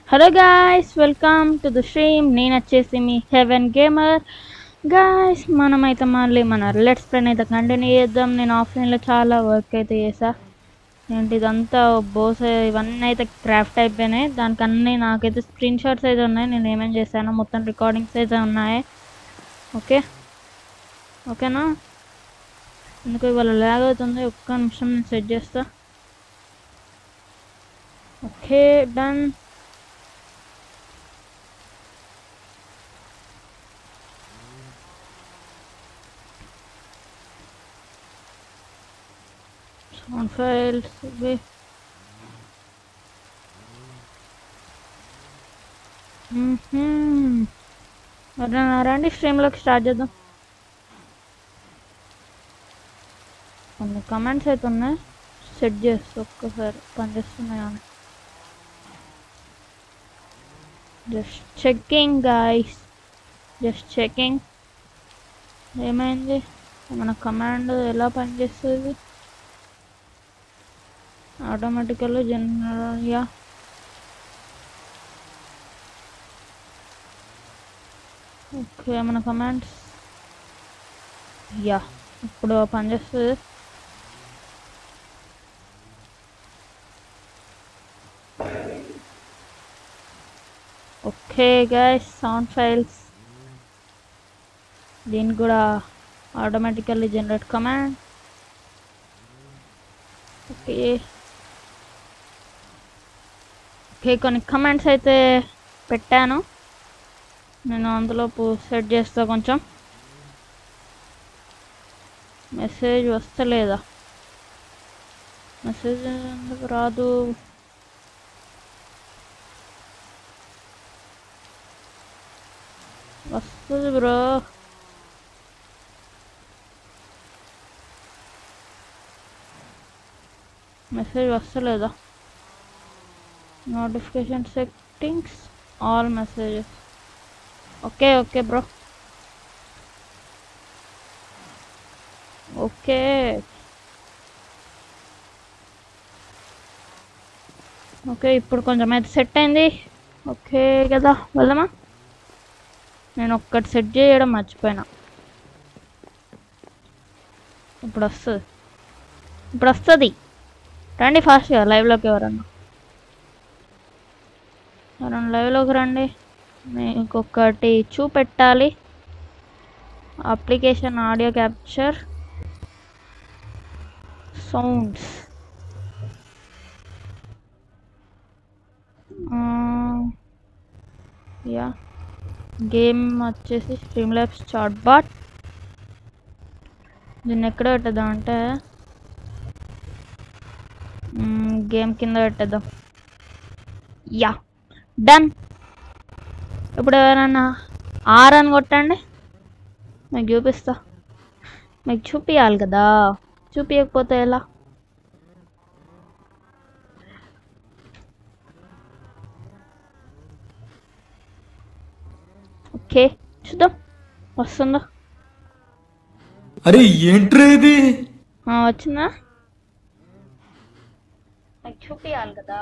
Hello guys welcome to the stream నేను వచ్చేసి మీ haven gamer guys మనమైతే మళ్ళీ మన లెట్స్ ప్లాన్ అయితే కంటిన్యూ చేద్దాం నేను ఆఫ్లైన్లో చాలా వర్క్ అయితే చేసా ఏంటి ఇదంతా బోస్ ఇవన్నీ అయితే క్రాఫ్ట్ అయిపోయినాయి దానికి అన్నీ నాకైతే స్క్రీన్ షాట్స్ అయితే ఉన్నాయి నేను ఏమేమి చేశానో మొత్తం రికార్డింగ్స్ అయితే ఉన్నాయి ఓకే ఓకేనా ఎందుకు ఇవాళ లాగ్ అవుతుంది ఒక్క నిమిషం నేను సెట్ చేస్తా ఓకే డన్ sound files ఇవి మ్మ్హ్మ్. ఎవరైనా రండి స్ట్రీమ్లోకి స్టార్ట్ చేద్దాం కొన్ని కమెంట్స్ అయితే ఉన్నాయి సెట్ చేస్తా ఒక్కసారి పనిచేస్తున్నాయి అని just checking guys just checking ఏమైంది మన కమాండ్ ఎలా పనిచేస్తుంది ఆటోమేటికల్ జనరల్ యా ఓకే మన కమాండ్స్ యా ఇప్పుడు పనిచేస్తుంది ఓకే గైస్ సౌండ్ ఫైల్స్ దీనికి కూడా automatically generate command okay okay కొన్ని కమెంట్స్ అయితే పెట్టాను నేను అందులో సెట్ చేస్తా కొంచెం మెసేజ్ వస్తలేదా మెసేజ్ ఎందుకు రాదు వస్తుంది బ్రో మెసేజ్ వస్తలేదా notification settings all messages okay okay bro okay okay ఇప్పుడు కొంచెం అయితే సెట్ అయింది ఓకే కదా వెళ్దామా నేను ఒక్కటి సెట్ చేయడం మర్చిపోయినా ఇప్పుడు వస్తుంది ఇప్పుడు వస్తుంది రండి ఫాస్ట్గా లైవ్లోకి ఎవరన్నా ఎవరన్నా లైవ్లోకి రండి మీకు ఒకటి చూపెట్టాలి application audio capture sounds yeah game వచ్చేసి స్ట్రీమ్ ల్యాబ్స్ చాట్ బాట్ దీన్ని ఎక్కడ పెట్టేద్దాం అంటే గేమ్ కింద పెట్టేద్దాం యా డన్ ఇప్పుడు ఎవరైనా ఆర్ అని కొట్టండి మీకు చూపిస్తా మీకు చూపించాలి కదా చూపించకపోతే ఎలా ఓకే చూద్దాం వస్తుందా అరే ఏంట్రా ఇది ఆ, వచ్చిందా మీకు చూపించాలి కదా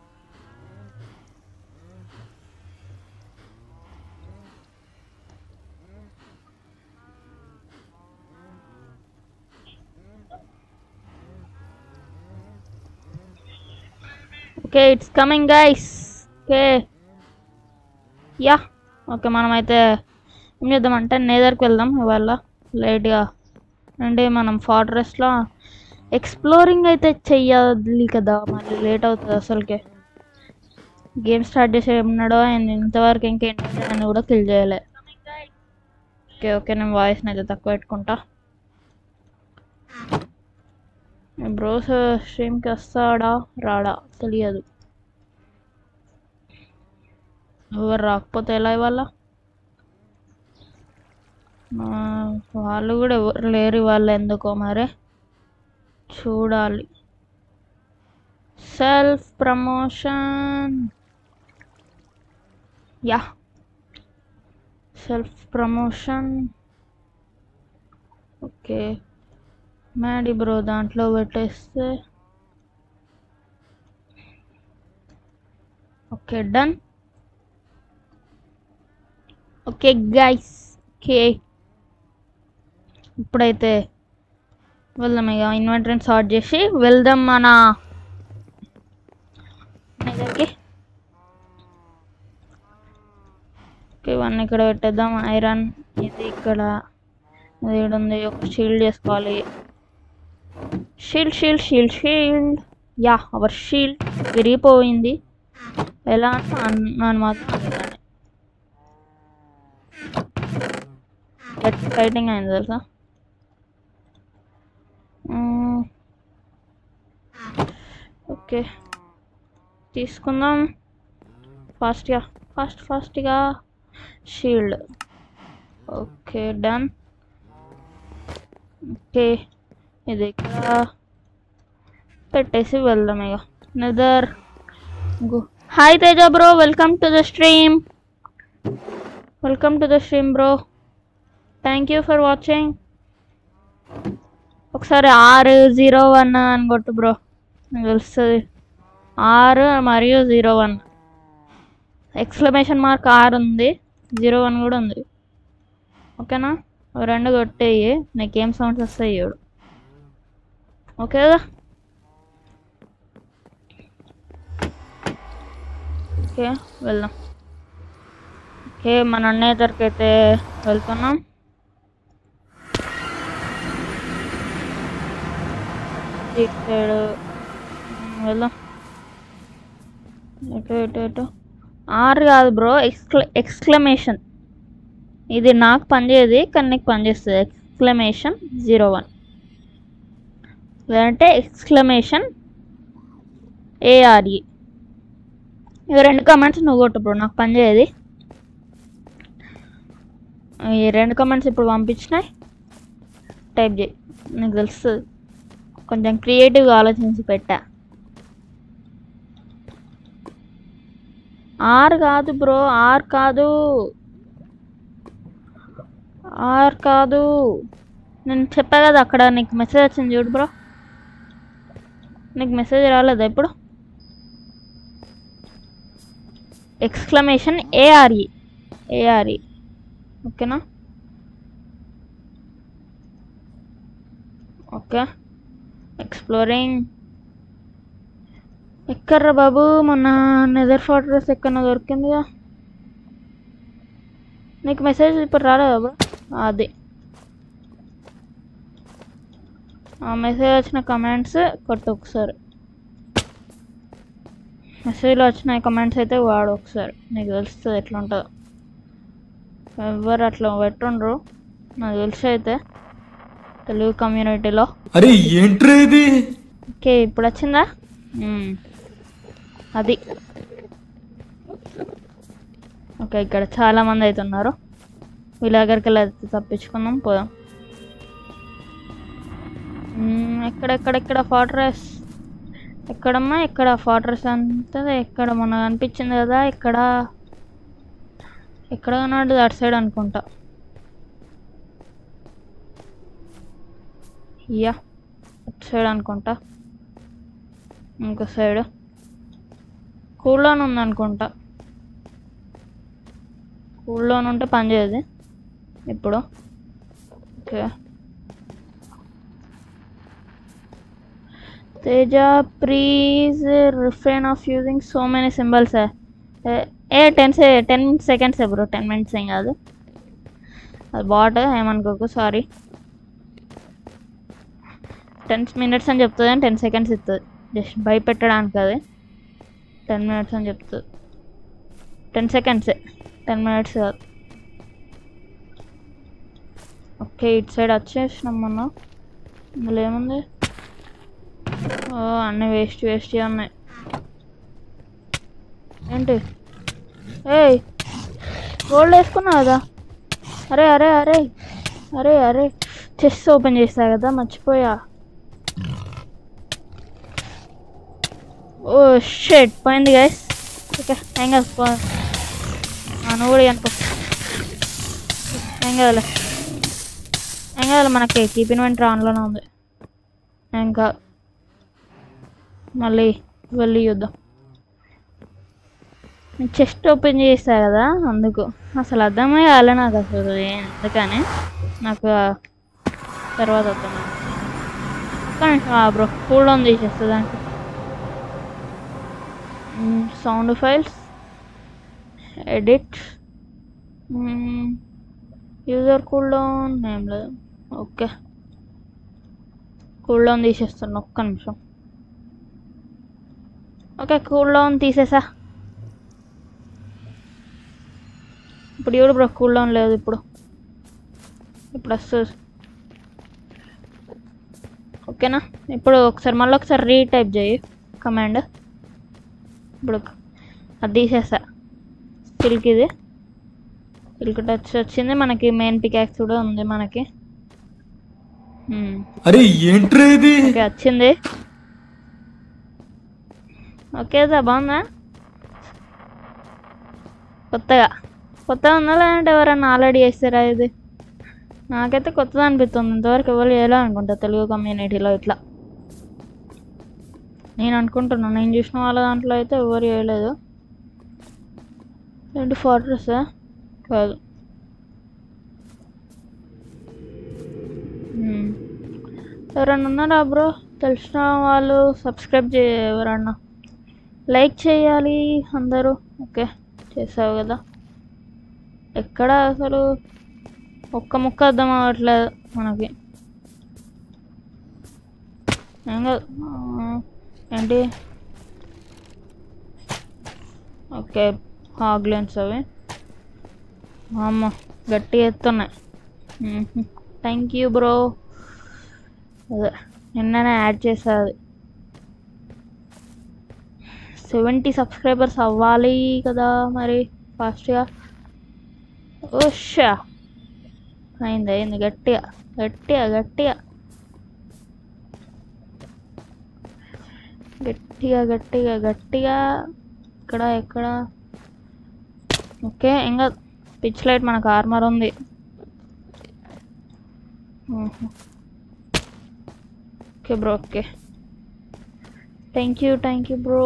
okay it's coming guys okay yeah okay మనమైతే ఏం చేద్దామంటే నేదర్కి వెళ్దాం ఇవాళ లేట్గా అంటే మనం ఫార్ట్రెస్లో ఎక్స్ప్లోరింగ్ అయితే చెయ్యాలి కదా మళ్ళీ లేట్ అవుతుంది అసలుకే గేమ్ స్టార్ట్ చేసే ఉన్నాడో ఆయన ఇంతవరకు ఇంకేంటి అని కూడా కిల్ చేయలే ఓకే ఓకే నేను వాయిస్ని అయితే తక్కువ పెట్టుకుంటా బ్రోస్ స్ట్రీమ్కి వస్తాడా రాడా తెలియదు ఎవరు రాకపోతే ఎలా ఇవాళ ఆ, వాళ్ళు కూడా ఎవరు లేరు ఇవాళ ఎందుకో మరి చూడాలి self promotion yeah self promotion okay Maddy bro దాంట్లో పెట్టేస్తే okay done okay guys okay ఇప్పుడైతే వెళ్దాం ఇక ఇన్వెంటరీని సార్ట్ చేసి వెళ్దాం మన దగ్గరికి ఓకే ఇవన్నీ ఇక్కడ పెట్టేద్దాం ఐరన్ ఇది ఇక్కడ ఇది ఇక్కడ ఉంది ఒక షీల్డ్ చేసుకోవాలి shield shield shield shield yeah our shield విరిగిపోయింది ఎలా అంటే అన్నాను మాత్రం అందుకని ఫైటింగ్ అయింది తెలుసా మ్మ్. ఓకే తీసుకుందాం ఫాస్ట్గా ఫాస్ట్ ఫాస్ట్గా షీల్డ్ ఓకే డన్ ఓకే ఇది ఇక్కడ పెట్టేసి వెళ్దాం ఇక nether hi Teja bro welcome to the stream welcome to the stream bro thank you for watching ఒకసారి ఆరు జీరో వన్ అని కొట్టు బ్రో నాకు తెలుస్తుంది ఆరు మరియు zero one exclamation mark R ఉంది జీరో వన్ కూడా ఉంది ఓకేనా అవి రెండు కొట్టేయి నీకేం సౌండ్స్ వస్తాయి చూడు ఓకే కదా ఓకే వెళ్దాం ఓకే మన అన్నయ్య దగ్గరికి అయితే వెళ్తున్నాం ఇక్కడ వెళ్దాం ఎటు ఎటు ఎటు ఆర్ కాదు బ్రో ఎక్స్క్ల ఎక్స్క్లమేషన్ ఇది నాకు పనిచేయదు కానీ నీకు పనిచేస్తుంది ఎక్స్క్లమేషన్ జీరో వన్ లేదంటే ఎక్స్క్లమేషన్ ఏఆర్ఈ ఇవి రెండు కమెంట్స్ నువ్వు కొట్టు బ్రో నాకు పనిచేయదు ఈ రెండు కమెంట్స్ ఇప్పుడు పంపించినాయి టైప్ చేయి నీకు తెలుస్తుంది కొంచెం క్రియేటివ్గా ఆలోచించి పెట్టా ఆర్ కాదు బ్రో ఆర్ కాదు ఆర్ కాదు నేను చెప్పా కదా అక్కడ నీకు మెసేజ్ వచ్చింది చూడు బ్రో నీకు మెసేజ్ రాలేదా ఇప్పుడు ఎక్స్క్లమేషన్ ఏఆర్ఈ ఏఆర్ఈ ఓకేనా ఓకే ఎక్స్ప్లోరింగ్ ఎక్కడ్రా బాబు మొన్న నెదర్ ఫోటోస్ ఎక్కడ దొరికిందిగా నీకు మెసేజ్ ఇప్పుడు రాలేదా బ్రో అది ఆ మెసేజ్ వచ్చిన కమెంట్స్ కొట్టు ఒకసారి మెసేజ్లో వచ్చిన కమెంట్స్ అయితే వాడు ఒకసారి నీకు తెలుస్తుంది ఎట్లా ఉంటుందో ఎవరు అట్లా పెట్టుండ్రు నాకు తెలిసి అయితే తెలుగు కమ్యూనిటీలో అరే ఏంట్రా ఇది ఓకే ఇప్పుడు వచ్చిందా మ్మ్. అది ఓకే ఇక్కడ చాలా మంది అయితే ఉన్నారు వీళ్ళ దగ్గరికి వెళ్ళి అయితే తప్పించుకుందాం పోదాం మ్మ్, ఎక్కడెక్కడెక్కడ ఫార్ట్రెస్ ఎక్కడమ్మా ఎక్కడ ఫార్ట్రెస్ అంటే ఎక్కడ మొన్న అనిపించింది కదా ఇక్కడ ఎక్కడ ఉన్నాడు అటు సైడ్ అనుకుంటా యా అటు సైడ్ అనుకుంటా ఇంకో సైడ్ కూల్లోనే ఉంది అనుకుంటా కూల్లోనే ఉంటే పని చేయదు ఇప్పుడు okay Teja please refrain of using so many symbols a ten say ten seconds bro ten minutes ఏం కాదు అది బాట్ ఏమనుకోకు సారీ టెన్ మినిట్స్ అని చెప్తుంది అని టెన్ సెకండ్స్ ఇస్తుంది జస్ట్ భయపెట్టడానికి అది టెన్ మినిట్స్ అని చెప్తుంది టెన్ సెకండ్సే టెన్ మినిట్స్ కాదు ఓకే ఇటు సైడ్ వచ్చేసినాం మనం ఇందులో ఏముంది ఓ అన్నీ వేస్ట్ వేస్ట్ ఉన్నాయి ఏంటి ఏయ్ గోల్డ్ వేసుకున్నావు కదా అరే అరే అరే అరే అరే చెస్ట్ ఓపెన్ చేసా కదా మర్చిపోయా ఓ షెట్ పోయింది గైస్ ఓకే ఏం కాదు పో ఆ, నువ్వు కూడా అనుకో ఏం కాదులే ఏం కాదులే మనకి కీప్ ఇన్వెంటరీ ఆన్లోనే ఉంది ఏం కాదు మళ్ళీ వెళ్ళి చూద్దాం చెస్ట్ ఓపెన్ చేసా కదా అందుకు అసలు అర్థమే కాలే నాకు అసలు ఎందుకని నాకు ఆ తర్వాత అర్థమైంది కానీ బ్రో కూల్ డౌన్ తీసేస్తా దానికి sound files edit user cool down ఏం లేదు ఓకే కూల్ డౌన్ తీసేస్తున్నా ఒక్క నిమిషం ఓకే కూల్ డౌన్ తీసేసా ఇప్పుడు ఎవరు బ్రో కూల్ డౌన్ లేదు ఇప్పుడు ఇప్పుడు వస్తుంది ఓకేనా ఇప్పుడు ఒకసారి మళ్ళీ ఒకసారి రీటైప్ చేయి కమాండ్ ఇప్పుడు అది తీసేసా సిల్క్ ఇది సిల్క్ టచ్ వచ్చింది మనకి మెయిన్ పికాక్స్ కూడా ఉంది మనకి మ్మ్. అరే ఏంట్రా ఇది ఓకే వచ్చింది ఓకే సార్ బాగుందా కొత్తగా కొత్తగా ఉందా లేదంటే ఎవరైనా ఆల్రెడీ చేస్తారా ఇది నాకైతే కొత్తగా అనిపిస్తుంది ఇంతవరకు ఎవరు చేయాలో అనుకుంటా తెలుగు కమ్యూనిటీలో ఇట్లా నేను అనుకుంటున్నాను నేను చూసిన వాళ్ళ దాంట్లో అయితే ఎవరు చేయలేదు ఏంటి ఫార్ట్రెస్ కాదు మ్మ్. ఎవరన్నా ఉన్నారా బ్రో తెలిసిన వాళ్ళు సబ్స్క్రైబ్ చే ఎవరన్నా లైక్ చేయాలి అందరూ ఓకే చేసావు కదా ఎక్కడ అసలు ఒక్క ముక్క అర్థం అవ్వట్లేదు మనకి ఏం కాదు ఆ, ఏంటి ఓకే హాగ్లెన్స్ అవి అమ్మ గట్టి ఎత్తున్నాయి థ్యాంక్ యూ బ్రో అదే నిన్ననే యాడ్ చేసాది సెవెంటీ సబ్స్క్రైబర్స్ అవ్వాలి కదా మరి ఫాస్ట్గా ఓషా అయింది అయింది గట్టిగా గట్టిగా గట్టిగా గట్టిగా గట్టిగా గట్టిగా ఇక్కడ ఎక్కడ ఓకే ఇంకా పిచ్ లైట్ మనకు ఆర్మర్ ఉంది hmm. Okay bro okay thank you thank you bro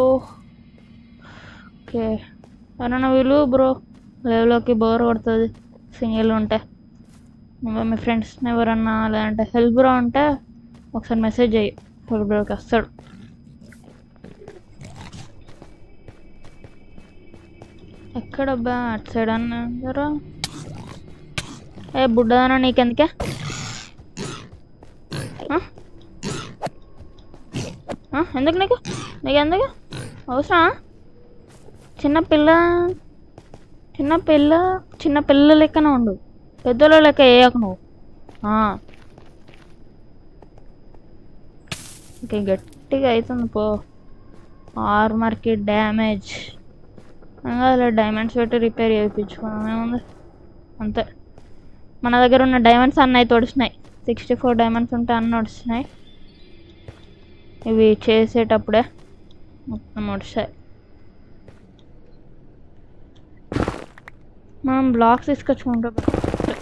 okay ఎవరన్నా వీళ్ళు బ్రో లైవ్లోకి బోర్ కొడుతుంది సింగిల్ ఉంటే ఇంకా మీ ఫ్రెండ్స్ని ఎవరన్నా లేదంటే హెల్ప్ బ్రో ఉంటే ఒకసారి మెసేజ్ చేయి హెల్ప్ బ్రోకి వస్తాడు ఎక్కడబ్బా అటు సైడ్ అన్నారా ఏ బుడ్డదానా నీకెందుకే ఆ? ఆ, ఎందుకు నీకు నీకు ఎందుకు అవసరమా చిన్న పిల్ల చిన్న పిల్ల చిన్న పిల్ల లెక్కన ఉండు పెద్దోళ్ళ లెక్క వేయకు నువ్వు ఆ. ఓకే గట్టిగా అవుతుంది పో ఆర్మర్కి డ్యామేజ్ అలా డైమండ్స్ పెట్టి రిపేర్ చేయించుకున్నాం ఏముంది అంతే మన దగ్గర ఉన్న డైమండ్స్ అన్నీ తొడిచినాయి సిక్స్టీ ఫోర్ డైమండ్స్ ఉంటే అన్నీ వచ్చినాయి ఇవి చేసేటప్పుడే మొత్తం వచ్చాయి మనం బ్లాక్స్ తీసుకొచ్చుకుంటే better.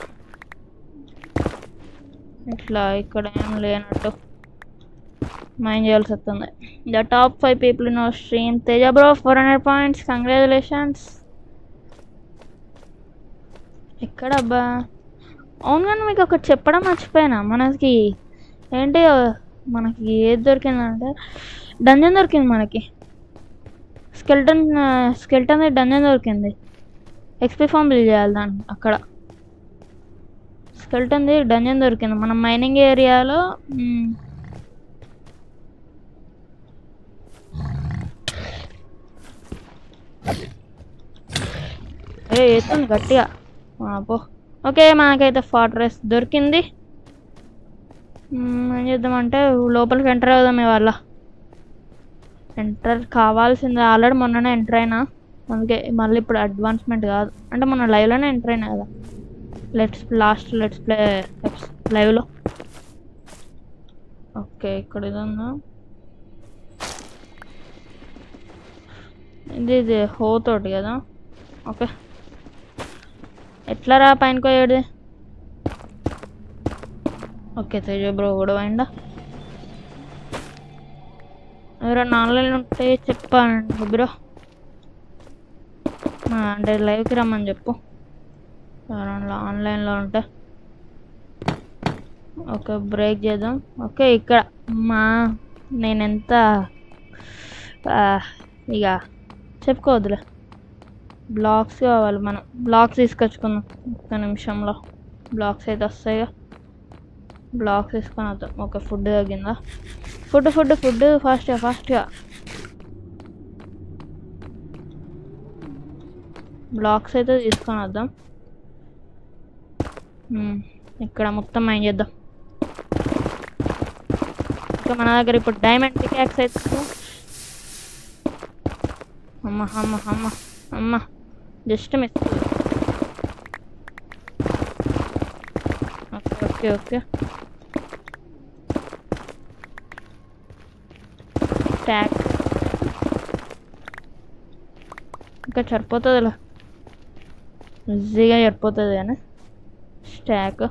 ఇట్లా ఇక్కడ ఏం లేనట్టు మైండ్ చేయాల్సి వస్తుంది the top five people in our stream Teja bro four hundred points congratulations ఎక్కడబ్బా అవును కానీ మీకు ఒకటి చెప్పడం మర్చిపోయినా మనకి ఏంటి మనకి ఏది దొరికిందంటే డంజన్ దొరికింది మనకి స్కెల్టన్ స్కెల్టన్ డంజన్ దొరికింది ఎక్స్పీ ఫామ్ బిల్ చేయాలి దాన్ని అక్కడ స్కెల్టన్ది డంజన్ దొరికింది మన మైనింగ్ ఏరియాలో మ్, ఏ ఎత్తుంది గట్టిగా ఆ, పో ఓకే మనకైతే ఫార్ట్రెస్ దొరికింది మ్మ్, ఏం చేద్దామంటే లోపలికి ఎంటర్ అవుదాం ఇవాళ ఎంటర్ కావాల్సిందే ఆల్రెడీ మొన్ననే ఎంటర్ అయినా అందుకే మళ్ళీ ఇప్పుడు అడ్వాన్స్మెంట్ కాదు అంటే మొన్న లైవ్లోనే ఎంటర్ అయినా కదా లెట్స్ లాస్ట్ లెట్స్ ప్లే లైవ్లో ఓకే ఇక్కడ ఇది ఉందా ఇది ఇది హో తోటి కదా ఓకే ఎట్లా రా పైనకో ఏడిది ఓకే తేజ బ్రో కూడా పోయిందా ఎవరైనా ఆన్లైన్ ఉంటే చెప్పండి బ్రో ఆ, అంటే లైవ్కి రమ్మని చెప్పు ఎవరన్నా ఆన్లైన్లో ఉంటే ఓకే బ్రేక్ చేద్దాం ఓకే ఇక్కడ మా నేను ఎంత ఆ, ఇక చెప్పుకోవద్దులే బ్లాక్స్ కావాలి మనం బ్లాక్స్ తీసుకొచ్చుకుందాం ఒక్క నిమిషంలో బ్లాక్స్ అయితే వస్తాయిగా బ్లాక్స్ తీసుకొని వద్దాం ఓకే ఫుడ్ తగ్గిందా ఫుడ్ ఫుడ్ ఫుడ్ ఫాస్ట్గా ఫాస్ట్గా బ్లాక్స్ అయితే తీసుకొని వద్దాం మ్మ్. ఇక్కడ మొత్తం మైన్ చేద్దాం ఇంకా మన దగ్గర ఇప్పుడు డైమండ్ పికాక్స్ అయితే అమ్మ అమ్మ అమ్మ అమ్మ just miss okay okay okay ట్యాక్ ఇంకా సరిపోతుందిలే ఈజీగా సరిపోతుంది కానీ స్టాక్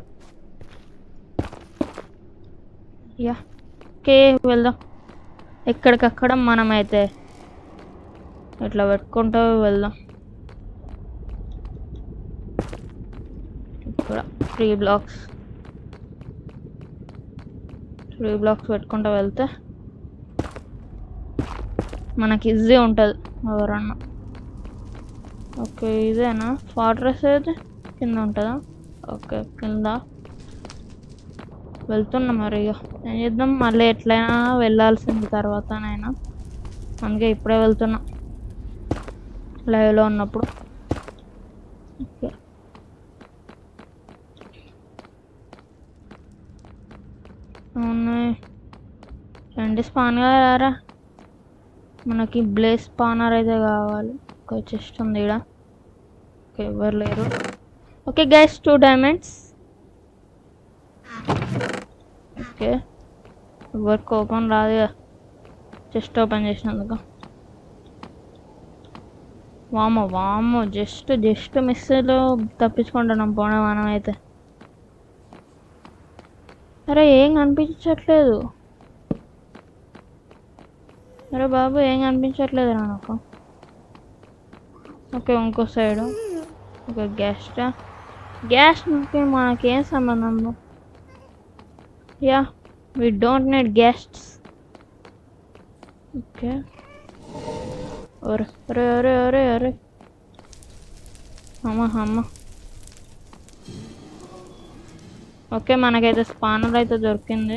యా ఓకే వెళ్దాం ఎక్కడికక్కడ మనమైతే ఇట్లా పెట్టుకుంటూ వెళ్దాం ఇక్కడ త్రీ బ్లాక్స్ త్రీ బ్లాక్స్ పెట్టుకుంటూ వెళ్తే మనకి ఈజీ ఉంటుంది ఎవరన్నా ఓకే ఇదేనా ఫార్ట్రెస్ అయితే కింద ఉంటుందా ఓకే కింద వెళ్తున్నా మరి ఇక ఏం చేద్దాం మళ్ళీ ఎట్లయినా వెళ్ళాల్సింది తర్వాతనైనా అందుకే ఇప్పుడే వెళ్తున్నా లైవ్లో ఉన్నప్పుడు ఓకే అవునాయి రండి స్పాన్ రారా మనకి బ్లేస్ స్పానర్ అయితే కావాలి ఒక చెస్ట్ ఉంది ఇక్కడ ఓకే ఎవరు లేరు okay guys two diamonds okay ఎవరు కోపం రాదు చెస్ట్ ఓపెన్ చేసినందుకు వామో వామో జస్ట్ జస్ట్ మిస్లో తప్పించుకుంటున్నాం పోనా మనం అయితే అరే ఏం కనిపించట్లేదు అరే బాబు ఏం కనిపించట్లేదు నాకు ఓకే ఇంకో సైడు ఒక గ్యాస్ గ్యాస్ ఓకే మనకేం సంబంధం yeah we don't need guests okay ఒరే ఒరే ఒరే ఒరే ఒరే అమ్మ అమ్మ ఓకే మనకైతే స్పానర్ అయితే దొరికింది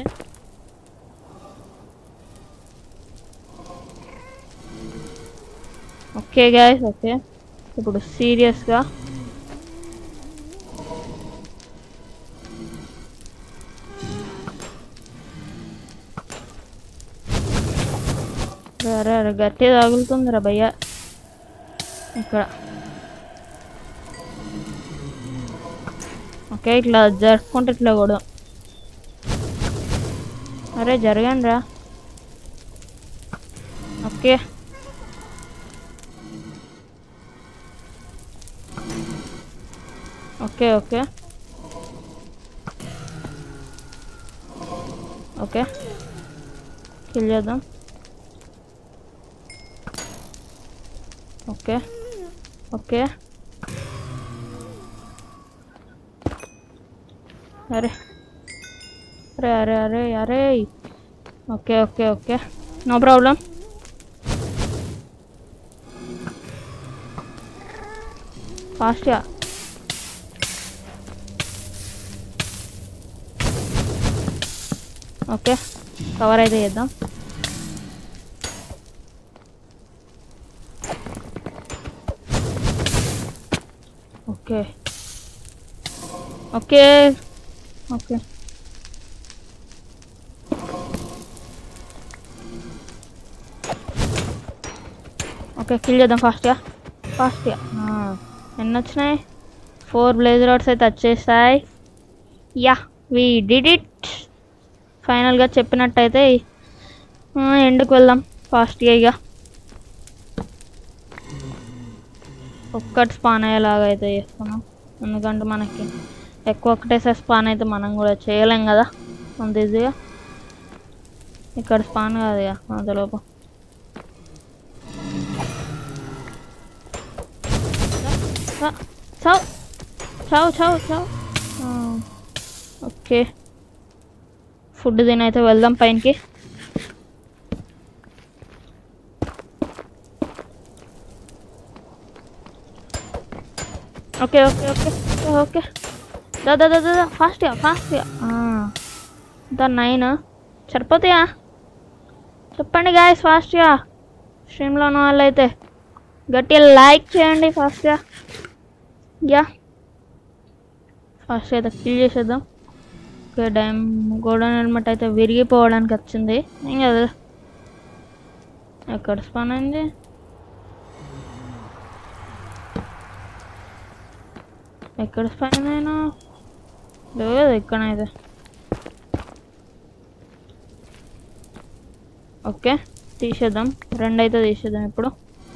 ఓకే గాయస్ ఓకే ఇప్పుడు సీరియస్గా అరే అరే గట్టి తగులుతుందిరా భయ్య ఇక్కడ ఓకే ఇట్లా జరుపుకుంటే ఇట్లా కూడా అరే జరగండి రా okay okay okay okay kill చేద్దాం ఓకే ఓకే అరే అరే అరే అరే అరే okay okay okay no problem ఫాస్ట్గా ఓకే కవర్ అయితే చేద్దాం okay okay okay okay kill చేద్దాం ఫాస్ట్గా ఫాస్ట్గా ఎన్ని వచ్చినాయి ఫోర్ బ్లేజ్ రోడ్స్ అయితే వచ్చేసాయి యా వి డిడ్ ఇట్ ఫైనల్గా చెప్పినట్టయితే ఎండుకు వెళ్దాం ఫాస్ట్గా ఇక ఒక్కటి స్పాన్ అయ్యేలాగా అయితే చేస్తున్నాం ఎందుకంటే మనకి ఎక్కువ ఒకటేసారి స్పాన్ అయితే మనం కూడా చేయలేం కదా అంత ఈజీగా ఇక్కడ స్పాన్ కాదు ఇక అంతలోపు చా- చావు చావు చావు చావు ఆ, ఓకే ఫుడ్ తినైతే వెళ్దాం పైనకి ఓకే ఓకే ఓకే ఓకే దా దా దా దా దా ఫాస్ట్గా ఫాస్ట్గా దా నైన్ సరిపోతాయా చెప్పండి గాయస్ ఫాస్ట్గా స్ట్రీమ్లో ఉన్న వాళ్ళైతే గట్టిగా లైక్ చేయండి ఫాస్ట్గా యా ఫాస్ట్ అయితే కిల్ చేసేద్దాం ఓకే డైమ్ గోల్డెన్ హెల్మెట్ అయితే విరిగిపోవడానికి వచ్చింది ఏం కదా ఎక్కడ స్పాన్ అయింది ఎక్కడ స్పాన్ అయినా లేదు ఎక్కడైతే ఓకే తీసేద్దాం రెండు అయితే తీసేద్దాం ఇప్పుడు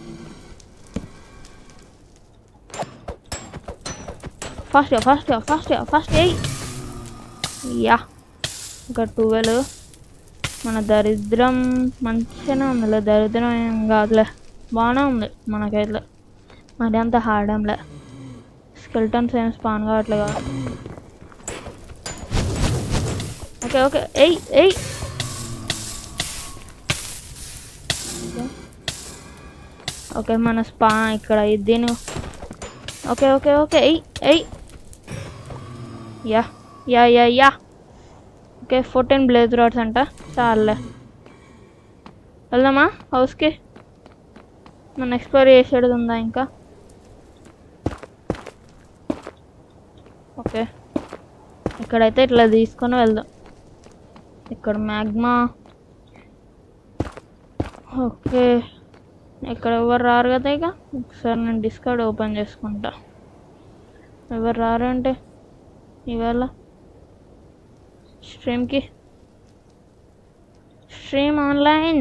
ఫాస్ట్గా ఫాస్ట్గా ఫాస్ట్గా ఫాస్ట్ ఎయ్ యా ఇంకా ట్వెల్వ్ మన దరిద్రం మంచిగానే ఉందిలే దరిద్రం ఏం కాదులే బాగానే ఉంది మనకైతే మరి అంత హార్డంలే స్కెల్టన్స్ ఏం స్పాన్ కావట్లే కదా ఓకే ఓకే ఎయ్ ఎయ్ ఓకే మన స్పా ఇక్కడ దీని ఓకే ఓకే ఓకే ఎయ్ ఎయ్ yeah yeah yeah yeah okay fourteen blaze rods అంట చాలే వెళ్దామా హౌస్కి మన ఎక్స్పైరీ చేసేది ఉందా ఇంకా ఓకే ఇక్కడైతే ఇట్లా తీసుకొని వెళ్దాం ఇక్కడ మ్యాగ్మా ఓకే ఇక్కడ ఎవరు రారు కదా ఇక ఒకసారి నేను డిస్కార్డ్ ఓపెన్ చేసుకుంటా ఎవరు రారు అంటే ఇవాళ స్ట్రీమ్కి స్ట్రీమ్ ఆన్లైన్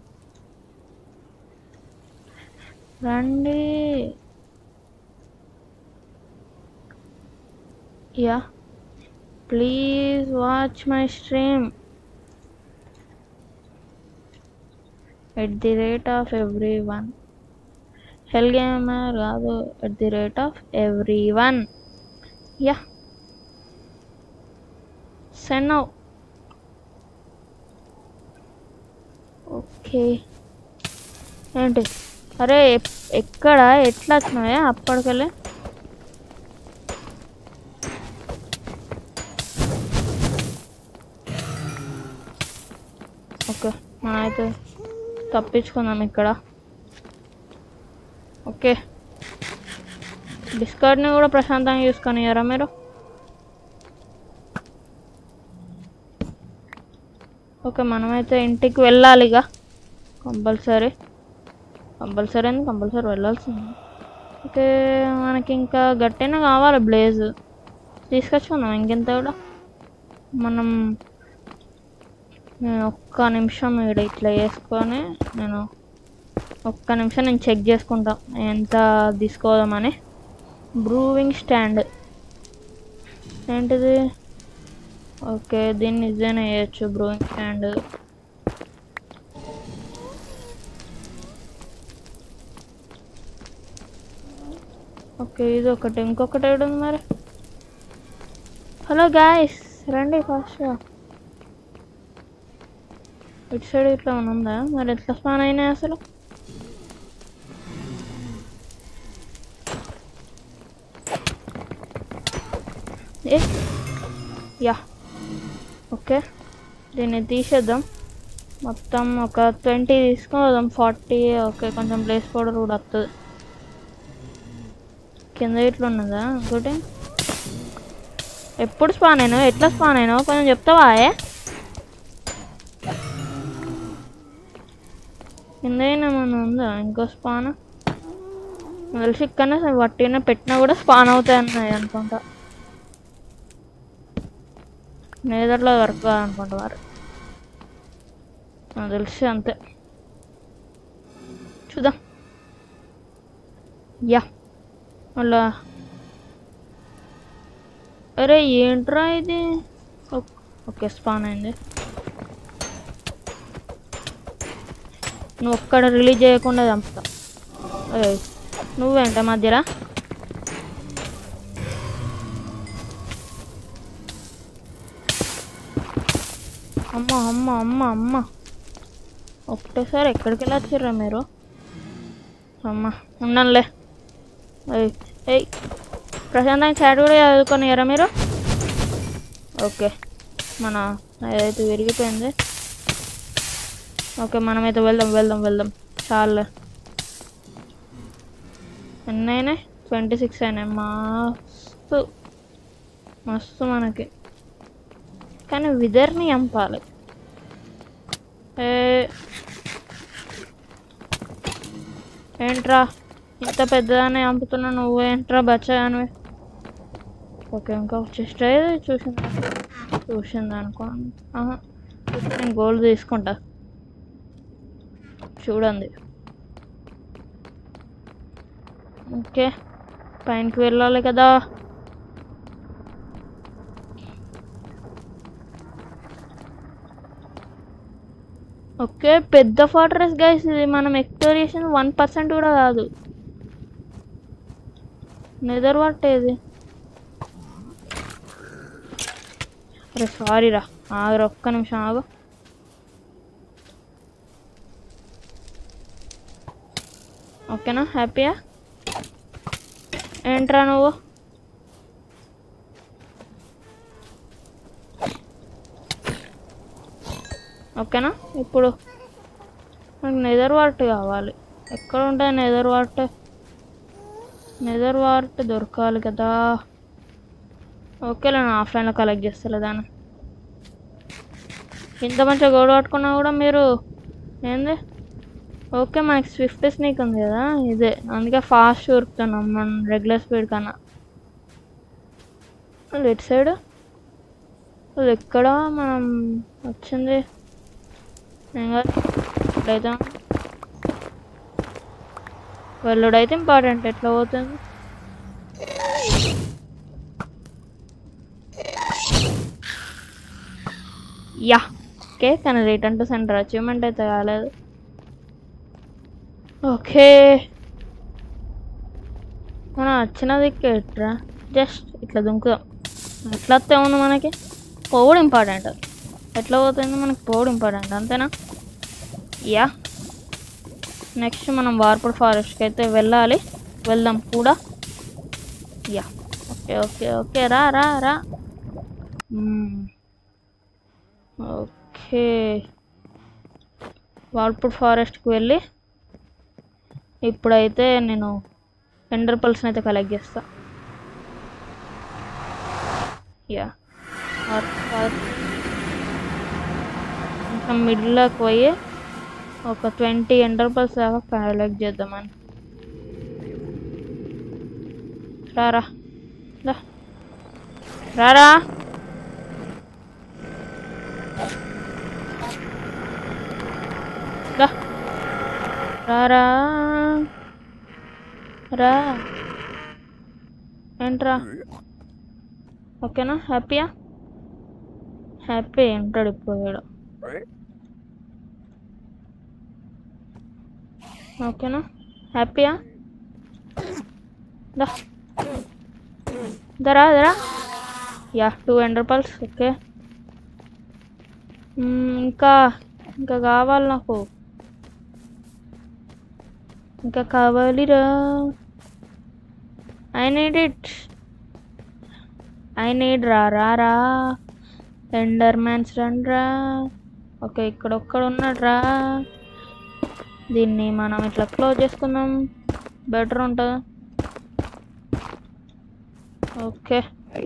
రండి yeah please watch my stream at the rate of everyone hell gamer కాదు at the rate of everyone yeah send now okay ఏంటి అరే ఎప్- ఎక్కడ ఎట్లా వచ్చినాయా అప్పటికెళ్ళి ఓకే మనం అయితే తప్పించుకుందాం ఇక్కడ ఓకే డిస్కార్డ్ని కూడా ప్రశాంతంగా చూసుకొనియారా మీరు ఓకే మనమైతే ఇంటికి వెళ్ళాలి ఇక కంపల్సరీ కంపల్సరీ అని కంపల్సరీ వెళ్ళాల్సింది ఓకే మనకి ఇంకా గట్టినే కావాలి బ్లేజ్ తీసుకొచ్చుకుందాం ఇంకెంత కూడా మనం నేను ఒక్క నిమిషం ఇక్కడ ఇట్లా వేసుకొని నేను ఒక్క నిమిషం నేను చెక్ చేసుకుంటా ఎంత తీసుకోదామని బ్రూవింగ్ స్టాండ్ ఏంటిది ఓకే దీన్ని నిజంగా వేయచ్చు బ్రూవింగ్ స్టాండ్ ఓకే ఇది ఒకటి ఇంకొకటి ఏడు ఉంది మరి హలో గాయస్ రండి ఫాస్ట్గా ఇటు సైడ్ ఇట్లా ఏమైనా ఉందా మరి ఎట్లా స్పాన్ అయినాయి అసలు ఏ యా ఓకే దీన్ని తీసేద్దాం మొత్తం ఒక ట్వంటీ తీసుకుందాం ఫార్టీ ఓకే కొంచెం ప్లేస్ పౌడర్ కూడా వస్తుంది కింద ఇట్లా ఉన్నదా ఇంకోటి ఎప్పుడు స్పాన్ అయినావు ఎట్లా స్పాన్ అయినావు కొంచెం చెప్తావా ఏ కింద ఏమైనా ఉందా ఇంకో స్పాన్ నాకు తెలిసి ఇక్కడనే వట్టిన పెట్టినా కూడా స్పాన్ అవుతాయి అన్నాయి అనుకుంటా నేదర్లో వర్క్ అనుకుంటా మరి నాకు తెలిసి అంతే చూద్దాం యా మళ్ళా అరే ఏంట్రా ఇది ఓక్- ఓకే స్పాన్ అయింది నువ్వు ఒక్కడ రిలీజ్ చేయకుండా చంపుతా ఏయ్, నువ్వేంట మధ్యలో అమ్మ అమ్మ అమ్మ అమ్మ ఒకటేసారి ఎక్కడికి వెళ్ళి వచ్చిర్రా మీరు అమ్మ ఉన్నానులే ఏయ్ ఏయ్ ప్రశాంతంగా చాట్ కూడా చదువుకొని మీరు ఓకే మన ఏదైతే విరిగిపోయింది ఓకే మనమైతే వెళ్దాం వెళ్దాం వెళ్దాం చాలు ఎన్ని అయినాయి ట్వంటీ సిక్స్ అయినాయి మస్తు మస్తు మనకి కానీ విదర్ని చంపాలి ఏ ఏంట్రా ఇంత పెద్దదాన్ని చంపుతున్నా నువ్వేంట్రా బచ్చాను ఓకే ఇంకా చెస్ట్ అయితే చూసింది చూసింది అనుకో ఆహా, నేను గోల్డ్ తీసుకుంటా చూడండి ఓకే పైనకి వెళ్ళాలి కదా ఓకే పెద్ద ఫార్ట్రెస్ గైస్ ఇది మనం ఎక్స్ప్లోర్ చేసింది వన్ పర్సెంట్ కూడా కాదు నెదర్ వాట్ ఇది అరే సారీ రా ఆగు ఒక్క నిమిషం ఆగు ఓకేనా హ్యాపీయా ఏంట్రా నువ్వు ఓకేనా ఇప్పుడు నాకు నెదర్ వార్ట్ కావాలి ఎక్కడ ఉంటుంది నెదర్ వార్ట్ నెదర్ వార్ట్ దొరకాలి కదా ఓకే నేను ఆఫ్లైన్లో కలెక్ట్ చేస్తాలే దాన్ని ఇంత మంచిగా గోడ పట్టుకున్నా కూడా మీరు ఏంది ఓకే మనకి స్విఫ్ట్ స్నేక్ ఉంది కదా ఇదే అందుకే ఫాస్ట్ ఉరుకుతున్నాం మనం రెగ్యులర్ స్పీడ్ కన్నా లెట్ సైడ్ అది ఎక్కడ మనం వచ్చింది ఏం కాదు ఇట్లయితే వెళ్ళుడైతే ఇంపార్టెంట్ ఎట్లా పోతుంది యా ఓకే కానీ రిటర్న్ టు సెంటర్ అచీవ్మెంట్ అయితే కాలేదు ఓకే మనం వచ్చినది ఎట్రా జస్ట్ ఇట్లా దుంకుదాం ఎట్లా వస్తే ఉంది మనకి పోవడం ఇంపార్టెంట్ ఎట్లా పోతుంది మనకి పోవడం ఇంపార్టెంట్ అంతేనా యా నెక్స్ట్ మనం వార్పుడ్ ఫారెస్ట్కి అయితే వెళ్ళాలి వెళ్దాం కూడా యా ఓకే ఓకే ఓకే రా రా రా మ్మ్. ఓకే వాల్పుడ్ ఫారెస్ట్కి వెళ్ళి ఇప్పుడైతే నేను ఎండర్ పల్స్ని అయితే కలెక్ట్ చేస్తా యా ఇంకా మిడిల్లోకి పోయి ఒక ట్వంటీ ఎండర్ పల్స్ దాకా కలెక్ట్ చేద్దామని రారా రా. రారా రా రారా రా ఏంట్రా ఓకేనా హ్యాపీయా హ్యాపీ ఉంటాడు ఇప్పుడు వీడు ఓకేనా హ్యాపీయా దా దరా దరా yeah two hundred pearls okay hmm, ఇంకా ఇంకా కావాలి నాకు ఇంకా కావాలిరా I need it I need రా రా రా ఎండర్ మ్యాన్స్ రండ్రా ఓకే ఇక్కడ ఒక్కడ ఉన్నాడు రా దీన్ని మనం ఇట్లా క్లోజ్ చేసుకుందాం బెటర్ ఉంటుంది ఓకే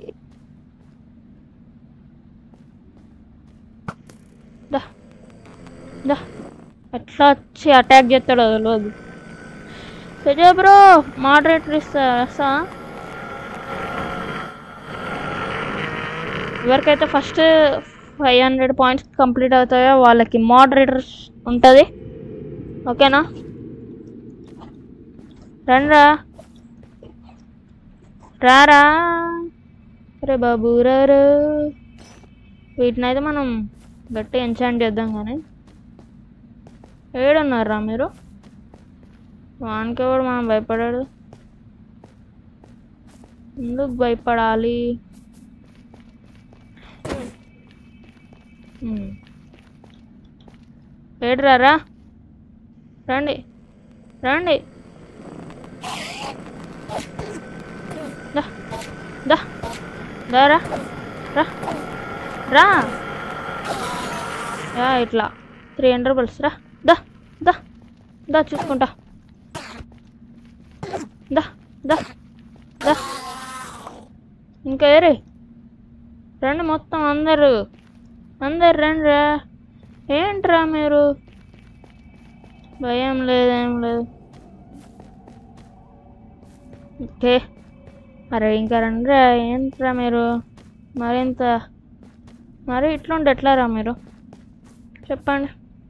దా దా ఎట్లా వచ్చి అటాక్ చేస్తాడో తెలియదు సజా బ్రో మోడరేటర్ ఇస్తా ఇస్తా ఎవరికైతే first five hundred points complete అవుతాయో వాళ్ళకి మోడరేటర్ ఉంటుంది ఓకేనా రండ్రా రారా రే బాబు రారు వీటిని అయితే మనం గట్టి ఎంచాంట్ చేద్దాం కానీ ఏడున్నారా మీరు వానికి కూడా మనం భయపడాడు ఎందుకు భయపడాలి మ్మ్. ఏడ్రారా రండి రండి దా దా దారా రా రా యా ఇట్లా త్రీ హండ్రెడ్ రూపీస్ రా దా దా దా చూసుకుంటా దా దా దా ఇంకా ఏరే రండి మొత్తం అందరు అందరు రండి రా ఏంట్రా మీరు భయం లేదేం లేదు ఓకే మరి ఇంకా రండిరా ఏంట్రా మీరు మరింత మరి ఇట్లుంటే ఎట్లారా మీరు చెప్పండి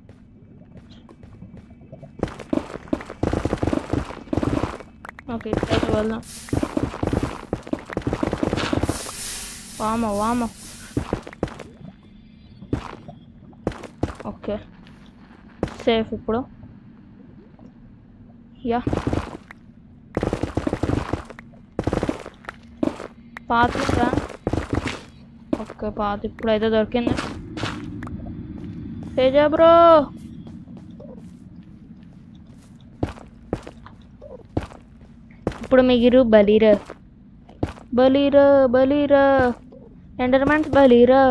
ఓకే ఇట్లయితే వెళ్దాం వామో వామో ఓకే సేఫ్ ఇప్పుడు యా పాత ఓకే పాత ఇప్పుడైతే దొరికింది తేజ బ్రో ఇప్పుడు మిగిరు బలీరా బలీరా బలీరా ఎండర్మెంట్స్ బలీరా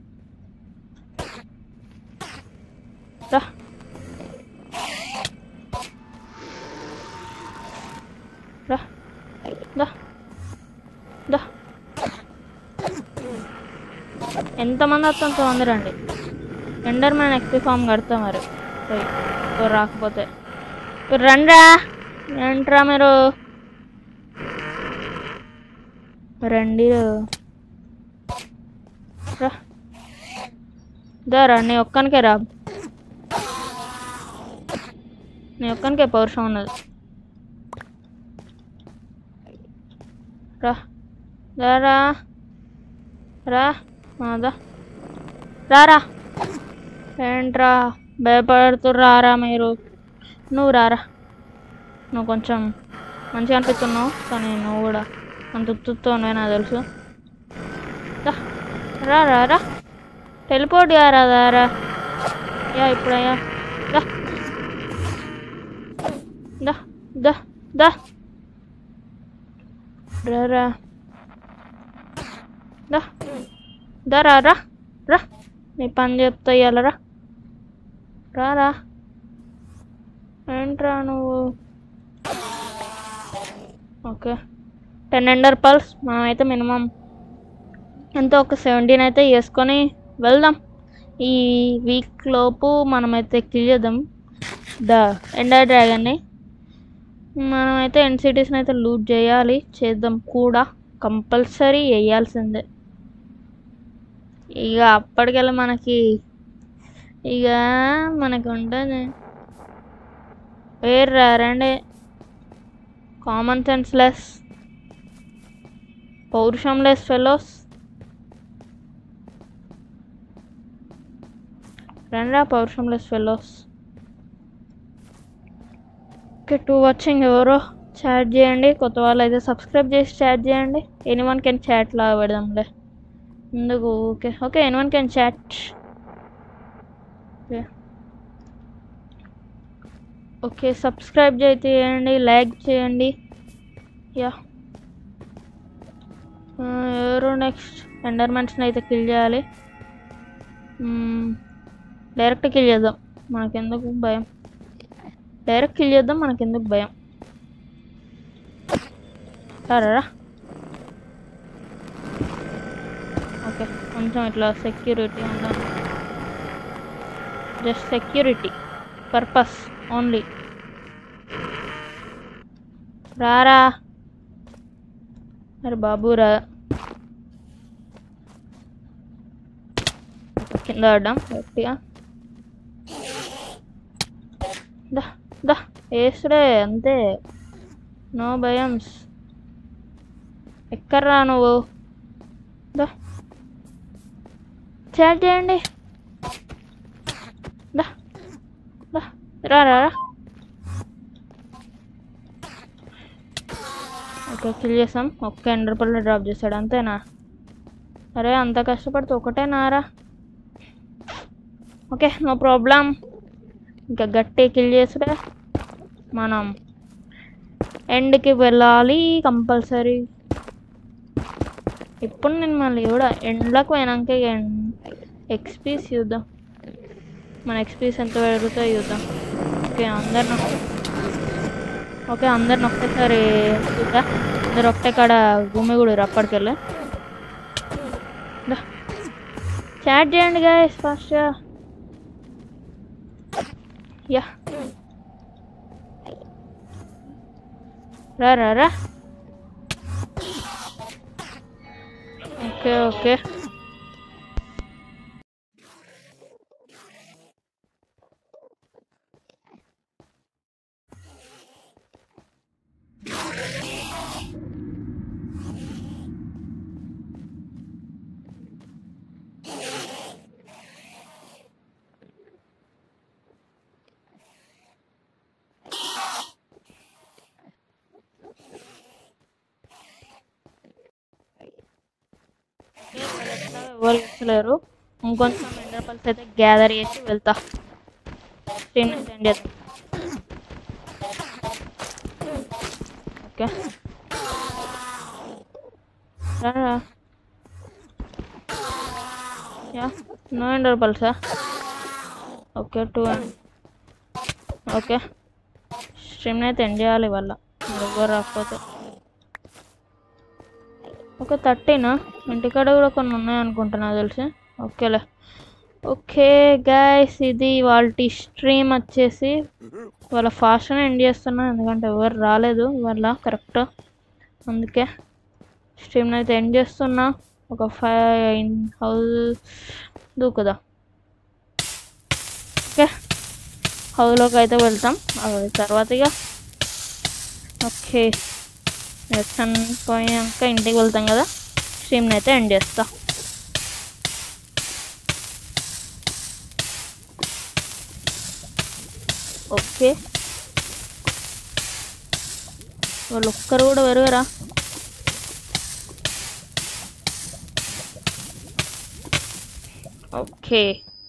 రా రా దా దా ఎంతమంది వస్తాం అంతమంది రండి ఎండర్ మ్యాన్ ఎక్స్పీ ఫామ్ కడతా మరి పోయి ఎవరు రాకపోతే ఇప్పుడు రండ్రా ఏంట్రా మీరు రండి రా దారా నీ ఒక్కనికే రా నీ ఒక్కనికే పౌరుషం ఉన్నది రా దారా రా మాదా రారా ఏంట్రా భయపడుతూ రారా మీరు నువ్వు రారా నువ్వు కొంచెం మంచిగా అనిపిస్తున్నావు కానీ నువ్వు కూడా అంత ఉత్తుతోనే నాకు తెలుసు రా, రా రా రా టెలిపోర్ట్ యారా దారా యా ఇప్పుడయ్యా దా దా దా దా రా రా దా దా రా రా రా నీ పని చెప్తా ఇయ్యాల రా రా రా ఏంట్రా నువ్వు ఓకే టెన్ ఎండర్ పల్స్ మనమైతే మినిమం ఎంతో ఒక సెవెంటీన్ అయితే వేసుకొని వెళ్దాం ఈ వీక్ లోపు మనమైతే కిల్ చేద్దాం ద ఎండర్ డ్రాగన్ని మనమైతే ఎన్సిటీస్ని అయితే లూట్ చేయాలి చేద్దాం కూడా కంపల్సరీ వేయాల్సిందే ఇక అప్పటికెళ్ళి మనకి ఇక మనకు ఉంటుంది వేరు రండి కామన్ సెన్స్ లెస్ పౌరుషం లెస్ ఫెలోస్ రండ్రా పౌరుషం less fellows okay two watching ఎవరో చాట్ చేయండి కొత్త వాళ్ళు అయితే సబ్స్క్రైబ్ చేసి చాట్ చేయండి ఎనీ వన్ కెన్ చాట్ లా పెడదాంలే ఎందుకు okay okay anyone can chat okay okay subscribe చేయండి లైక్ చేయండి యా ఎవరు నెక్స్ట్ ఎండర్మెంట్స్ని అయితే కిల్ చేయాలి డైరెక్ట్ కిల్ చేద్దాం మనకెందుకు భయం డైరెక్ట్ కిల్ చేద్దాం మనకెందుకు భయం రా ఓకే కొంచెం ఇట్లా సెక్యూరిటీ ఉంటాం జస్ట్ సెక్యూరిటీ పర్పస్ ఓన్లీ రారా అరే బాబురా కింద పడ్డాం గట్టిగా దా దా వేసుడే అంతే నో భయంస్ ఎక్కడ్రా నువ్వు దా చాట్ చేయండి దా దా రా రా రా ఓకే కిల్ చేసాం ఒక్క ఎండర్ పళ్ళు డ్రాప్ చేశాడు అంతేనా అరే అంత కష్టపడితే ఒకటే నారా ఓకే నో ప్రాబ్లం ఇంకా గట్టి కిల్ చేసుడే మనం ఎండ్కి వెళ్ళాలి కంపల్సరీ ఇప్పుడు నేను మళ్ళీ కూడా ఎండ్లకు పోయినాక ఎక్స్పీస్ చూద్దాం మన ఎక్స్పీస్ ఎంత పెరుగుతాయో చూద్దాం ఓకే అందరిని ఓకే అందరిని ఒకేసారి చూద్దా అందరు ఒకటే కాడ భూమి కూడా అప్పటికెళ్ళి చాట్ చేయండి గాయస్ ఫస్ట్ యా రా రా రా ఓకే ఓకే ఎవరు ఇస్తలేరు ఇంకొంచెం ఎండర్ పల్స్ అయితే గ్యాదర్ చేసి వెళ్తా స్క్రీన్ సెండ్ చేద్దాం ఓకే రా యా నో ఎండర్ పల్సా ఓకే టూ ఓకే స్ట్రీమ్ని అయితే ఎండ్ చేయాలి వాళ్ళ ఎవరు రాకపోతే ఒక థర్టీనా ఇంటికాడ కూడా కొన్ని ఉన్నాయి అనుకుంటున్నా తెలిసి ఓకేలే ఓకే గైస్ ఇది వాళ్ళ స్ట్రీమ్ వచ్చేసి వాళ్ళ ఫాస్ట్గా ఎండ్ చేస్తున్నా ఎందుకంటే ఎవరు రాలేదు వాళ్ళ కరెక్ట్ అందుకే స్ట్రీమ్ని అయితే ఎండ్ చేస్తున్నా ఒక ఫైవ్ హౌస్ దూకుదా ఓకే హౌస్లోకి అయితే వెళ్తాం అది తర్వాత ఇక ఓకే ఎక్షన్ పోయాక ఇంటికి వెళ్తాం కదా స్ట్రీమ్ని అయితే ఎండ్ చేస్తా ఓకే వాళ్ళు ఒక్కరు కూడా పెరగరా ఓకే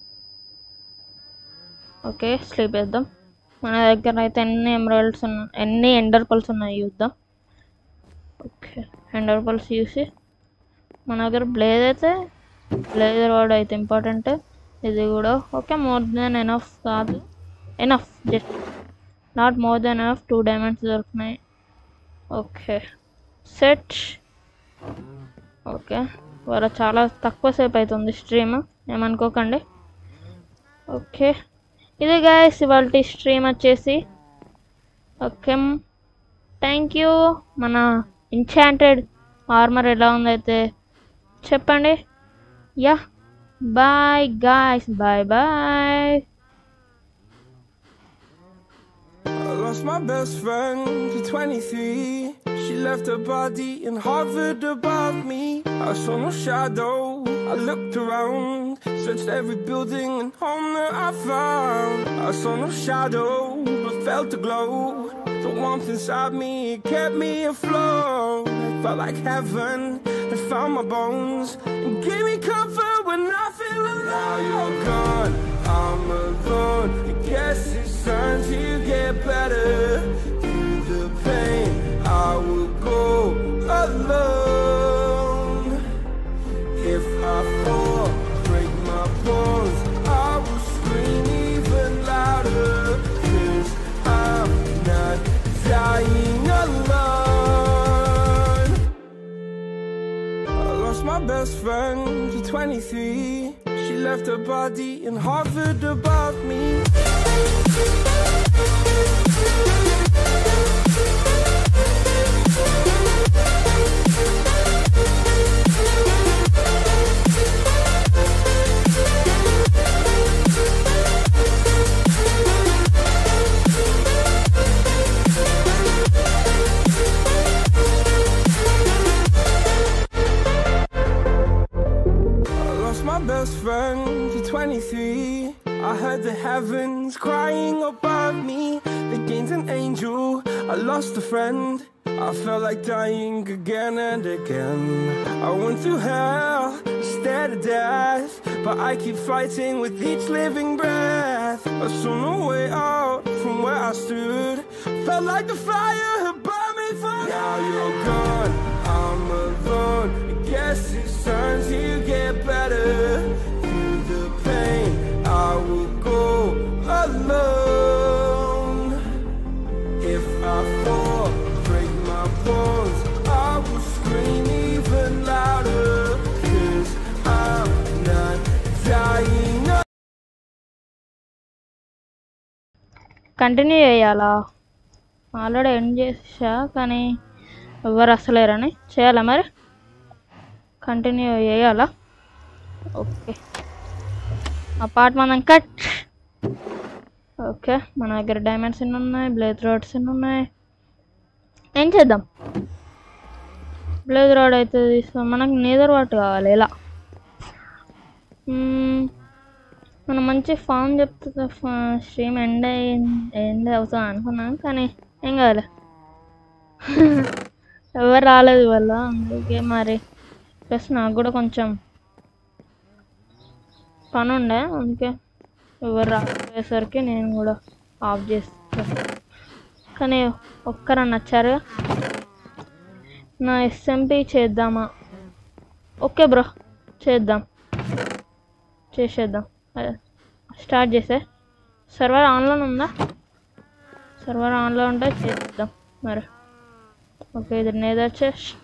ఓకే స్లీప్ వేద్దాం మన దగ్గర అయితే ఎన్ని ఎమరాల్డ్స్ ఉన్నాయి ఎన్ని ఎండర్ పల్స్ ఉన్నాయి చూద్దాం ఓకే ఎండర్ పల్స్ చూసి మన దగ్గర బ్లేజ్ అయితే బ్లేజర్ వాడు అయితే ఇంపార్టెంట్ ఇది కూడా ఓకే మోర్ దెన్ ఎనఫ్ కాదు enough just not more than enough two diamonds దొరికినాయి ఓకే సెట్ ఓకే వాళ్ళ చాలా తక్కువ సేపు అవుతుంది స్ట్రీమ్ ఏమనుకోకండి ఓకే ఇది గాయస్ ఇవాళ స్ట్రీమ్ వచ్చేసి ఓకే థ్యాంక్ యూ మన ఇంచాంటెడ్ ఆర్మర్ ఎలా ఉందైతే చెప్పండి yeah bye guys bye bye I lost my best friend to 23. She left her body in Harvard above me. I saw no shadow. I looked around, searched every building and home that I found. I saw no shadow, but felt the glow. The warmth inside me it kept me afloat. It felt like heaven. It found my bones and gave me comfort when I feel alone. Now you're gone, I'm alone. I guess it's time to get better. Through the pain, I will go alone. If I fall, break my bones, I will scream even louder. Cause I'm not dying alone. I lost my best friend to 23. She left her body in Harvard above me. I lost my best friend to 23. I heard the heavens crying above me. They gained an angel. I lost a friend. I felt like dying again and again. I went through hell, stared at death. But I keep fighting with each living breath. path. I saw no way out from where I stood. Felt like the fire had burned me from Now you're gone, I'm alone. Guess it's time to get better. Through the pain, I will go alone. If I fall, break my bones, I will scream even louder. Cause I'm not dying. Continue చేయాలా already end చేసా కానీ ఎవరు అసలేరని చేయాలా మరి continue చేయాలా okay ఆ part మనం cut okay మన దగ్గర డైమండ్స్ ఎన్ని ఉన్నాయి బ్లేజ్ రాడ్స్ ఎన్ని ఉన్నాయి ఏం చేద్దాం బ్లేజ్ రాడ్ అయితే తీస్తాం మనకు నేదర్ వాట్ కావాలి ఎలా మ్మ్. మనం మంచి ఫామ్ చెప్తుంది స్ట్రీమ్ ఎండ్ ఎండ్ అవుతాం అనుకున్నాను కానీ ఏం కాదు ఎవరు రాలేదు వల్ల అందుకే మరి ప్లస్ నాకు కూడా కొంచెం పని ఉండే అందుకే ఎవరు రాకపోయేసరికి నేను కూడా ఆఫ్ చేస్తాను కానీ ఒక్కరని నచ్చారు నా ఎస్ఎంపి చేద్దామా ఓకే బ్రో చేద్దాం చేసేద్దాం అదే, స్టార్ట్ చేసే సర్వర్ ఆన్లో ఉందా సర్వర్ ఆన్లో ఉంటే చేద్దాం మరి ఓకే ఇది నేదర్ చెస్ట్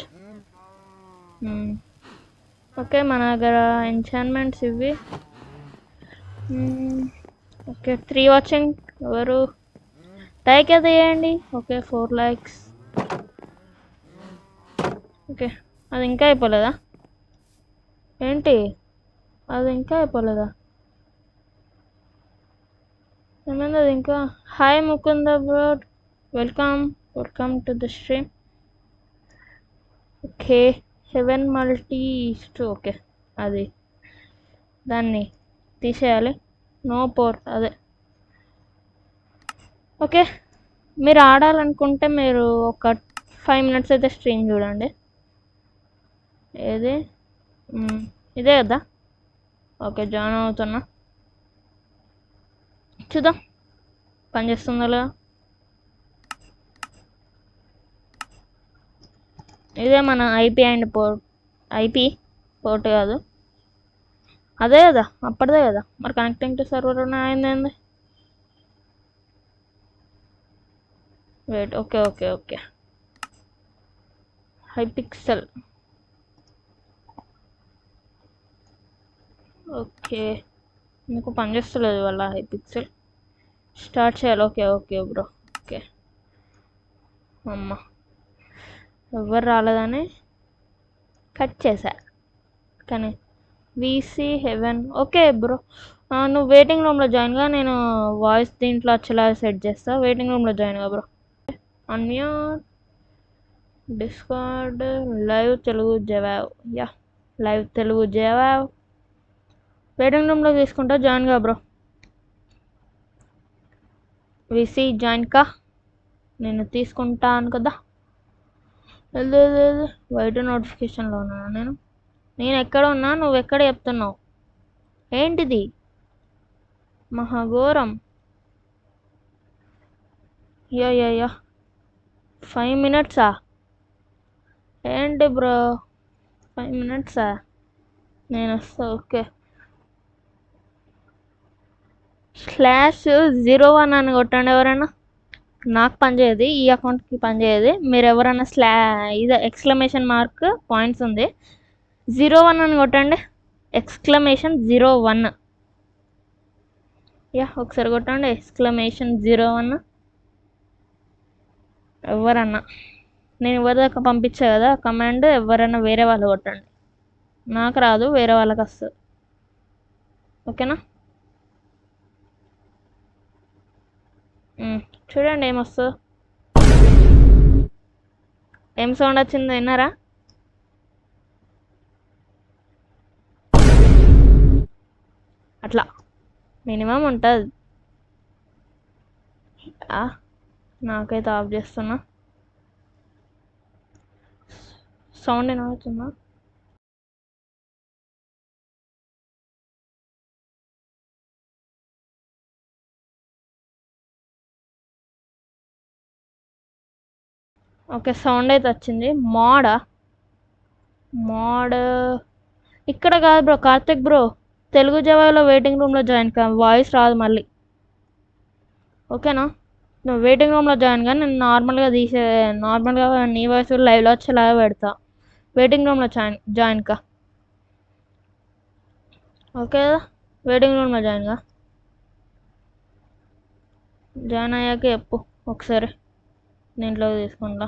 ఓకే మన దగ్గర ఎంచాన్మెంట్స్ ఇవి మ్మ్. ఓకే త్రీ వాచింగ్ ఎవరు లైక్ అయితే వేయండి ఓకే ఫోర్ లైక్స్ ఓకే అది ఇంకా అయిపోలేదా ఏంటి అది ఇంకా అయిపోలేదా ఏమైంది అది ఇంకా hi Mukunda bro welcome welcome to the stream okay heaven multi ఇస్ట్ ఓకే అది దాన్ని తీసేయాలి నో పోర్ అదే ఓకే మీరు ఆడాలనుకుంటే మీరు ఒక ఫైవ్ మినిట్స్ అయితే స్ట్రీమ్ చూడండి ఏది మ్మ్. ఇదే కదా ఓకే జాయిన్ అవుతున్నా చూద్దాం పని చేస్తుందా లేదా ఇదే మన IP and port IP port కాదు అదే కదా అప్పటిదే కదా మరి కనెక్టింగ్ టు సర్వర్ అయింది ఏంది wait okay okay okay Hypixel okay మీకు పనిచేస్తలేదు వాళ్ళ హై పిక్సెల్ స్టార్ట్ చేయాలి ఓకే ఓకే బ్రో ఓకే అమ్మ ఎవరు రాలేదని కట్ చేశా కానీ వీసీ హెవెన్ ఓకే బ్రో నువ్వు వెయిటింగ్ రూమ్లో జాయిన్గా నేను వాయిస్ దీంట్లో వచ్చేలా సెట్ చేస్తా వెయిటింగ్ రూమ్లో జాయిన్గా bro unmute Discord live Telugu జవాబ్ యా లైవ్ తెలుగు జవాబ్ వెయిటింగ్ రూమ్లో తీసుకుంటా జాయిన్ గా బ్రో విసి జాయిన్ కా నేను తీసుకుంటాను కదా లేదు వైట్ నోటిఫికేషన్లో ఉన్నాను నేను నేను ఎక్కడ ఉన్నా నువ్వు ఎక్కడ చెప్తున్నావు ఏంటిది మహాఘోరం యా యా యా ఫైవ్ మినిట్సా ఏంటి బ్రో ఫైవ్ మినిట్సా నేను వస్తా ఓకే స్లాష్ జీరో వన్ అని కొట్టండి ఎవరైనా నాకు పనిచేయదు ఈ అకౌంట్కి పనిచేయదు మీరు ఎవరైనా స్లా ఇది ఎక్స్క్లమేషన్ మార్క్ పాయింట్స్ ఉంది జీరో వన్ అని కొట్టండి ఎక్స్క్లమేషన్ జీరో వన్ యా ఒకసారి కొట్టండి ఎక్స్క్లమేషన్ జీరో వన్ ఎవరన్నా నేను ఎవరి దాకా పంపించా కదా కమాండ్ ఎవరైనా వేరే వాళ్ళు కొట్టండి నాకు రాదు వేరే వాళ్ళకి వస్తుంది ఓకేనా ఉమ్, చూడండి ఏమొస్తుందో ఏం సౌండ్ వచ్చిందో విన్నారా అట్లా మినిమం ఉంటుంది నాకైతే ఆఫ్ చేస్తున్నా సౌండ్ వినబడుతుందా ఓకే సౌండ్ అయితే వచ్చింది మోడా మోడ్ ఇక్కడ కాదు బ్రో కార్తిక్ బ్రో తెలుగు జవాలో వెయిటింగ్ రూమ్లో జాయిన్ కా వాయిస్ రాదు మళ్ళీ ఓకేనా నువ్వు వెయిటింగ్ రూమ్లో జాయిన్ కానీ నేను నార్మల్గా తీసే నార్మల్గా నీ వాయిస్ కూడా లైవ్లో వచ్చేలాగా పెడతా వెయిటింగ్ రూమ్లో జాయిన్ జాయిన్ కా ఓకే కదా వెయిటింగ్ రూమ్లో జాయిన్ కా జాయిన్ అయ్యాక చెప్పు ఒకసారి దీంట్లోకి తీసుకుంటా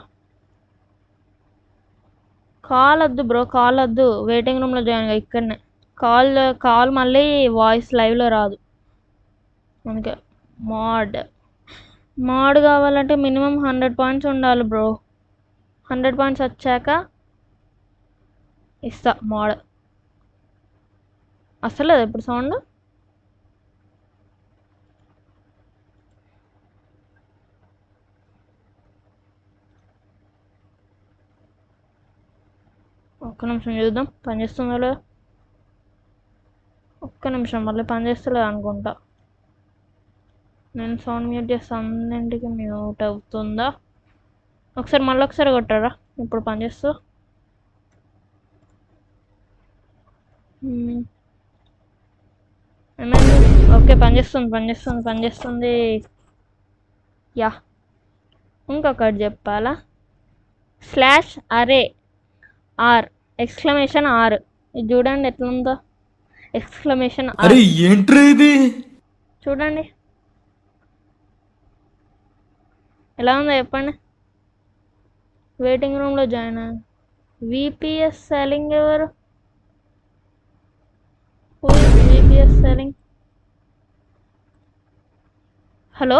కాల్ వద్దు బ్రో కాల్ వద్దు వెయిటింగ్ రూమ్లో జాయిన్ గా ఇక్కడనే కాల్ కాల్ మళ్ళీ వాయిస్ లైవ్లో రాదు అందుకే మాడ్ మాడ్ కావాలంటే మినిమం హండ్రెడ్ పాయింట్స్ ఉండాలి బ్రో హండ్రెడ్ పాయింట్స్ వచ్చాక ఇస్తా మాడ్ అసలేదు ఇప్పుడు సౌండ్ ఒక్క నిమిషం చూద్దాం పని చేస్తుందో లేదో ఒక్క నిమిషం మళ్ళీ పని చేస్తలేదు అనుకుంటా నేను సౌండ్ మ్యూట్ చేస్తే అన్నింటికి మ్యూట్ అవుతుందా ఒకసారి మళ్ళీ ఒకసారి కొట్టారా ఇప్పుడు పని చేస్తూ మ్మ్. ఏమైంది ఓకే పని చేస్తుంది పని చేస్తుంది పని చేస్తుంది యా ఇంకొకటి చెప్పాలా స్లాష్ అరే ఆర్ ఎక్స్క్లమేషన్ ఆర్ ఇది చూడండి ఎట్లుందో ఎక్స్క్లమేషన్ ఆర్ అరే ఏంట్రా ఇది చూడండి ఎలా ఉందో చెప్పండి వెయిటింగ్ రూమ్లో జాయిన్ విపిఎస్ సెల్లింగ్ ఎవరు VPS selling hello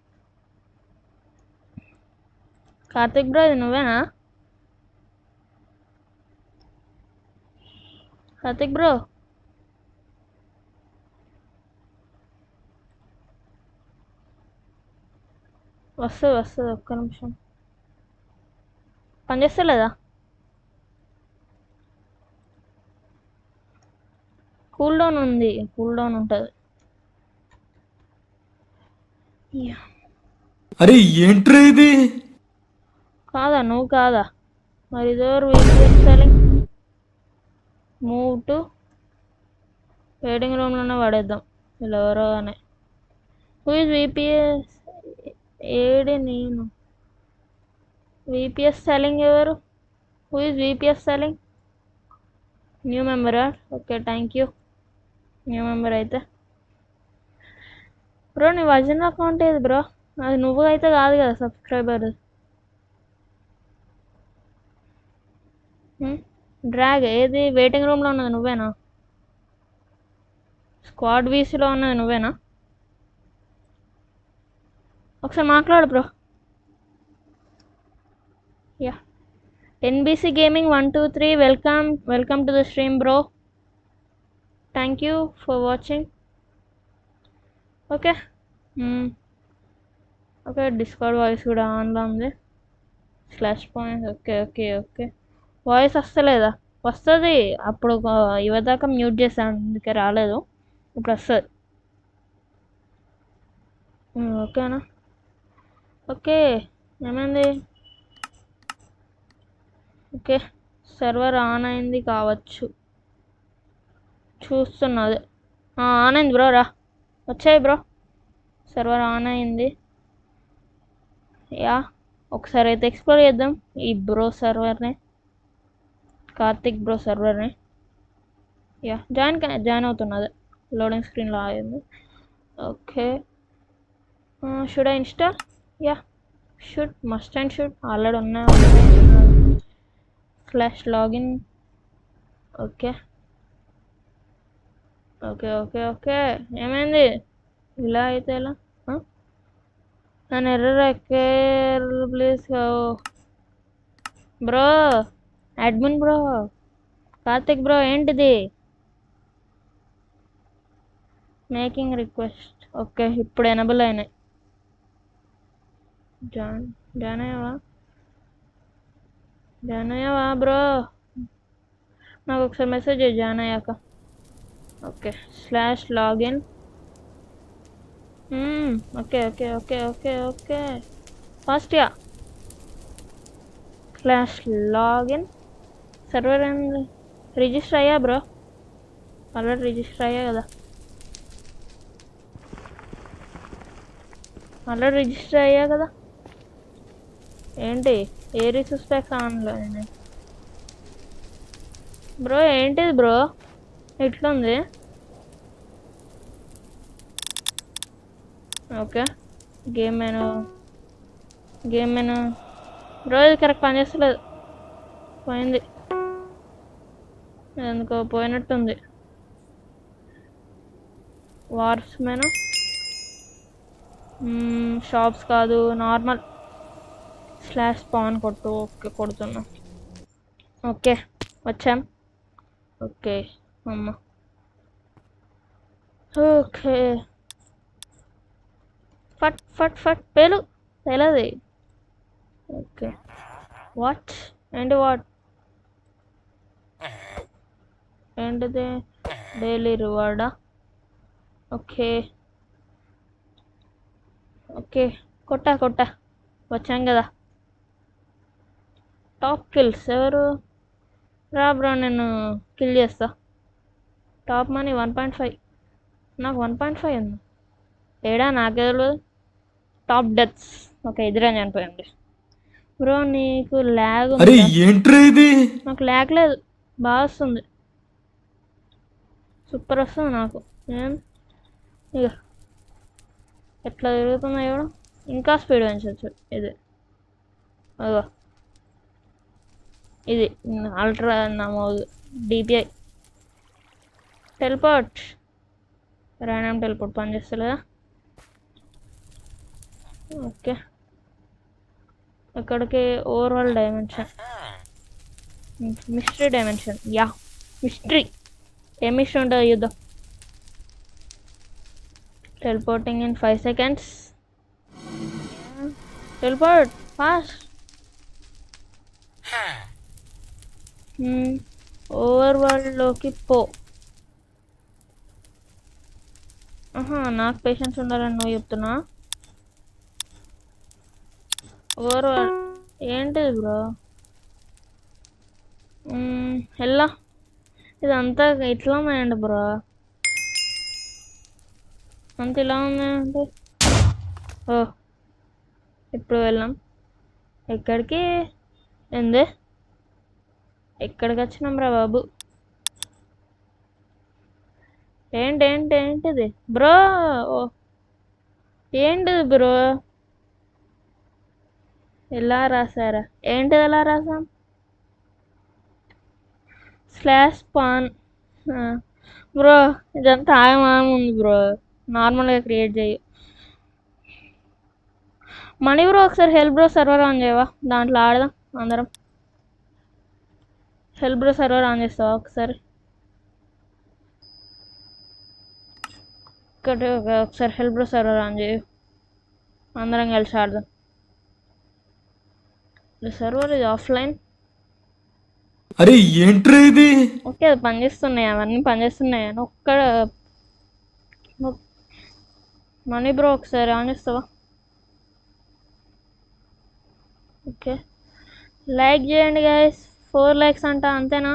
Karthik bro ఇది నువ్వేనా కార్తిక్ బ్రో వస్తుంది వస్తుంది ఒక్క నిమిషం పని చేస్తలేదా కూల్ డౌన్ ఉంది కూల్ డౌన్ ఉంటుంది అరే ఏంట్రా ఇది కాదా నువ్వు కాదా మరి ఇదెవరు VPS selling move to waiting రూమ్లోనే పడేద్దాం వీళ్ళు ఎవరో అని హూ ఇస్ విపిఎస్ ఏడి నేను విపిఎస్ సెల్లింగ్ ఎవరు who is VPS selling new మెంబరా okay thank you new member అయితే బ్రో నీ వజన్ అకౌంట్ ఏది బ్రో అది నువ్వు అయితే కాదు కదా సబ్స్క్రైబర్ డ్రాగ్ ఏది వెయిటింగ్ రూమ్లో ఉన్నది నువ్వేనా స్క్వాడ్ వీసీలో ఉన్నది నువ్వేనా ఒకసారి మాట్లాడు bro yeah NBC gaming one two three welcome welcome to the stream bro thank you for watching okay okay discount voice కూడా ఆన్లో ఉంది slash point okay okay okay voice వస్తలేదా వస్తుంది అప్పుడు ఒక ఇవదాకా మ్యూట్ చేశాను అందుకే రాలేదు ఇప్పుడు వస్తుంది ఓకేనా ఓకే ఏమైంది ఓకే సర్వర్ ఆన్ అయింది కావచ్చు చూస్తున్నది ఆన్ అయింది బ్రో రా వచ్చాయి బ్రో సర్వర్ ఆన్ అయింది యా ఒకసారి అయితే ఎక్స్ప్లోర్ చేద్దాం ఈ బ్రో సర్వర్ని కార్తిక్ బ్రో సర్వర్ని యా జాయిన్ జాయిన్ అవుతున్నది లోడింగ్ స్క్రీన్లో ఆగింది okay should I install yeah should must and should already ఉన్నాయి slash login okay okay okay okay ఏమైంది ఇలా అయితే ఎలా నేను ఎర్ర care please bro admin bro Karthik bro ఏంటిది మేకింగ్ రిక్వెస్ట్ ఓకే ఇప్పుడు ఎనబుల్ అయినాయి జాన్ జాయిన్ అయ్యావా జాయిన్ అయ్యావా బ్రో నాకు ఒకసారి మెసేజ్ చేయి జాయిన్ అయ్యాక okay slash login okay okay okay okay okay ఫాస్ట్గా స్లాష్ లాగిన్ సర్వర్ ఏంది రిజిస్టర్ అయ్యా బ్రో ఆల్రెడీ రిజిస్టర్ అయ్యా కదా ఆల్రెడీ రిజిస్టర్ అయ్యా కదా ఏంటి ఏ రిసెస్పెక్ట్స్ ఆన్లో బ్రో ఏంటిది బ్రో ఎట్లుంది okay game menu game menu bro ఇది కరెక్ట్ పనిచేస్తలేదు పోయింది ఎందుకో పోయినట్టుంది వార్స్ మెను షాప్స్ కాదు నార్మల్ స్లాష్ పాన్ కొట్టు ఓకే కొడుతున్నా ఓకే వచ్చాం ఓకే అమ్మ ఓకే ఫట్ ఫట్ ఫట్ పేలు పేలది ఓకే వాట్ ఏంటి వాట్ ఏంటిది డైలీ రివార్డా ఓకే ఓకే కొట్టా కొట్టా వచ్చాం కదా టాప్ కిల్స్ ఎవరు రా బ్రో నేను కిల్ చేస్తా top money one point five నాకు వన్ పాయింట్ ఫైవ్ ఉంది ఏడా నాకే తెలియదు టాప్ డెత్స్ ఓకే ఎదురే చనిపోయింది బ్రో నీకు ల్యాగ్ అరే ఉంది ఏంట్రా ఇది నాకు ల్యాగ్ లేదు బాగా వస్తుంది సూపర్ వస్తుంది నాకు ఏం ఇక ఎట్లా తిరుగుతుందో ఎవడు ఇంకా స్పీడ్ పెంచవచ్చు ఇది అదో ఇది అల్ట్రా నమోదు డిపిఐ టెలిపోర్ట్ ర్యాండమ్ టెలిపోర్ట్ పనిచేస్తలేదా ఓకే ఇక్కడికి overall dimension mystery dimension yeah mystery ఏ మిస్టరీ ఉంటుందో చూద్దాం teleporting in five seconds teleport fast over వరల్డ్లోకి పో ఆహా నాకు పేషెన్స్ ఉండాలని నువ్వు చెప్తున్నా ఓవర్ వరల్డ్ ఏంటిది బ్రో ఎలా ఇదంతా ఇట్లా ఉన్నాయండి బ్రో అంత ఇలా ఉన్నాయంటే ఓ ఇప్పుడు వెళ్ళాం ఎక్కడికి ఏంది ఎక్కడికి వచ్చినాం రా బాబు ఏంటి ఏంటి ఏంటిది బ్రో ఓ ఏంటిది బ్రో ఎలా రాసారా ఏంటిది ఎలా రాసాం స్లాష్ పాన్ బ్రో ఇదంతా ఆగమాగం ఉంది బ్రో నార్మల్గా క్రియేట్ చేయి మనీ బ్రో ఒకసారి హెల్ప్ బ్రో సర్వర్ ఆన్ చేయవా దాంట్లో ఆడదాం అందరం హెల్ప్ బ్రో సర్వర్ ఆన్ చేస్తావా ఒకసారి ఇక్కడ ఒకసారి హెల్ప్ బ్రో సర్వర్ ఆన్ చేయు అందరం కలిసి ఆడదాం సర్వర్ ఇది ఆఫ్లైన్ అరే ఏంట్రా ఇది ఓకే అది పనిచేస్తున్నాయి అవన్నీ పనిచేస్తున్నాయి అని ఒక్క మనీ బ్రో ఒకసారి ఆన్ చేస్తావా ఓకే లైక్ చేయండి గైస్ ఫోర్ లైక్స్ అంట అంతేనా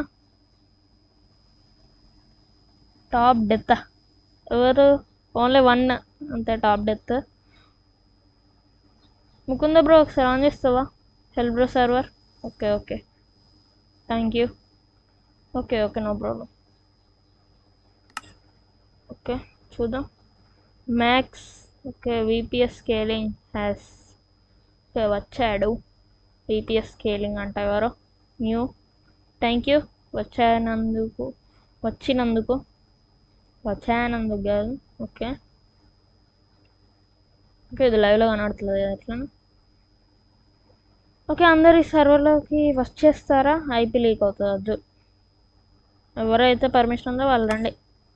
టాప్ డెత్ ఎవరు ఓన్లీ వన్ అంతే టాప్ డెత్ ముకుంద బ్రో ఒకసారి ఆన్ చేస్తావా help bro server okay okay thank you okay okay no problem okay చూద్దాం max okay VPS scaling has okay వచ్చాడు VPS scaling అంట ఎవరో న్యూ థ్యాంక్ యూ వచ్చానందుకు వచ్చినందుకు వచ్చానందుకు కాదు ఓకే ఓకే ఇది లైవ్లో కనబడుతుంది కదా ఎట్లా ఓకే అందరు ఈ సర్వర్లోకి వచ్చేస్తారా ఐపీ లీక్ అవుతుంది వద్దు ఎవరైతే పర్మిషన్ ఉందో వాళ్ళు రండి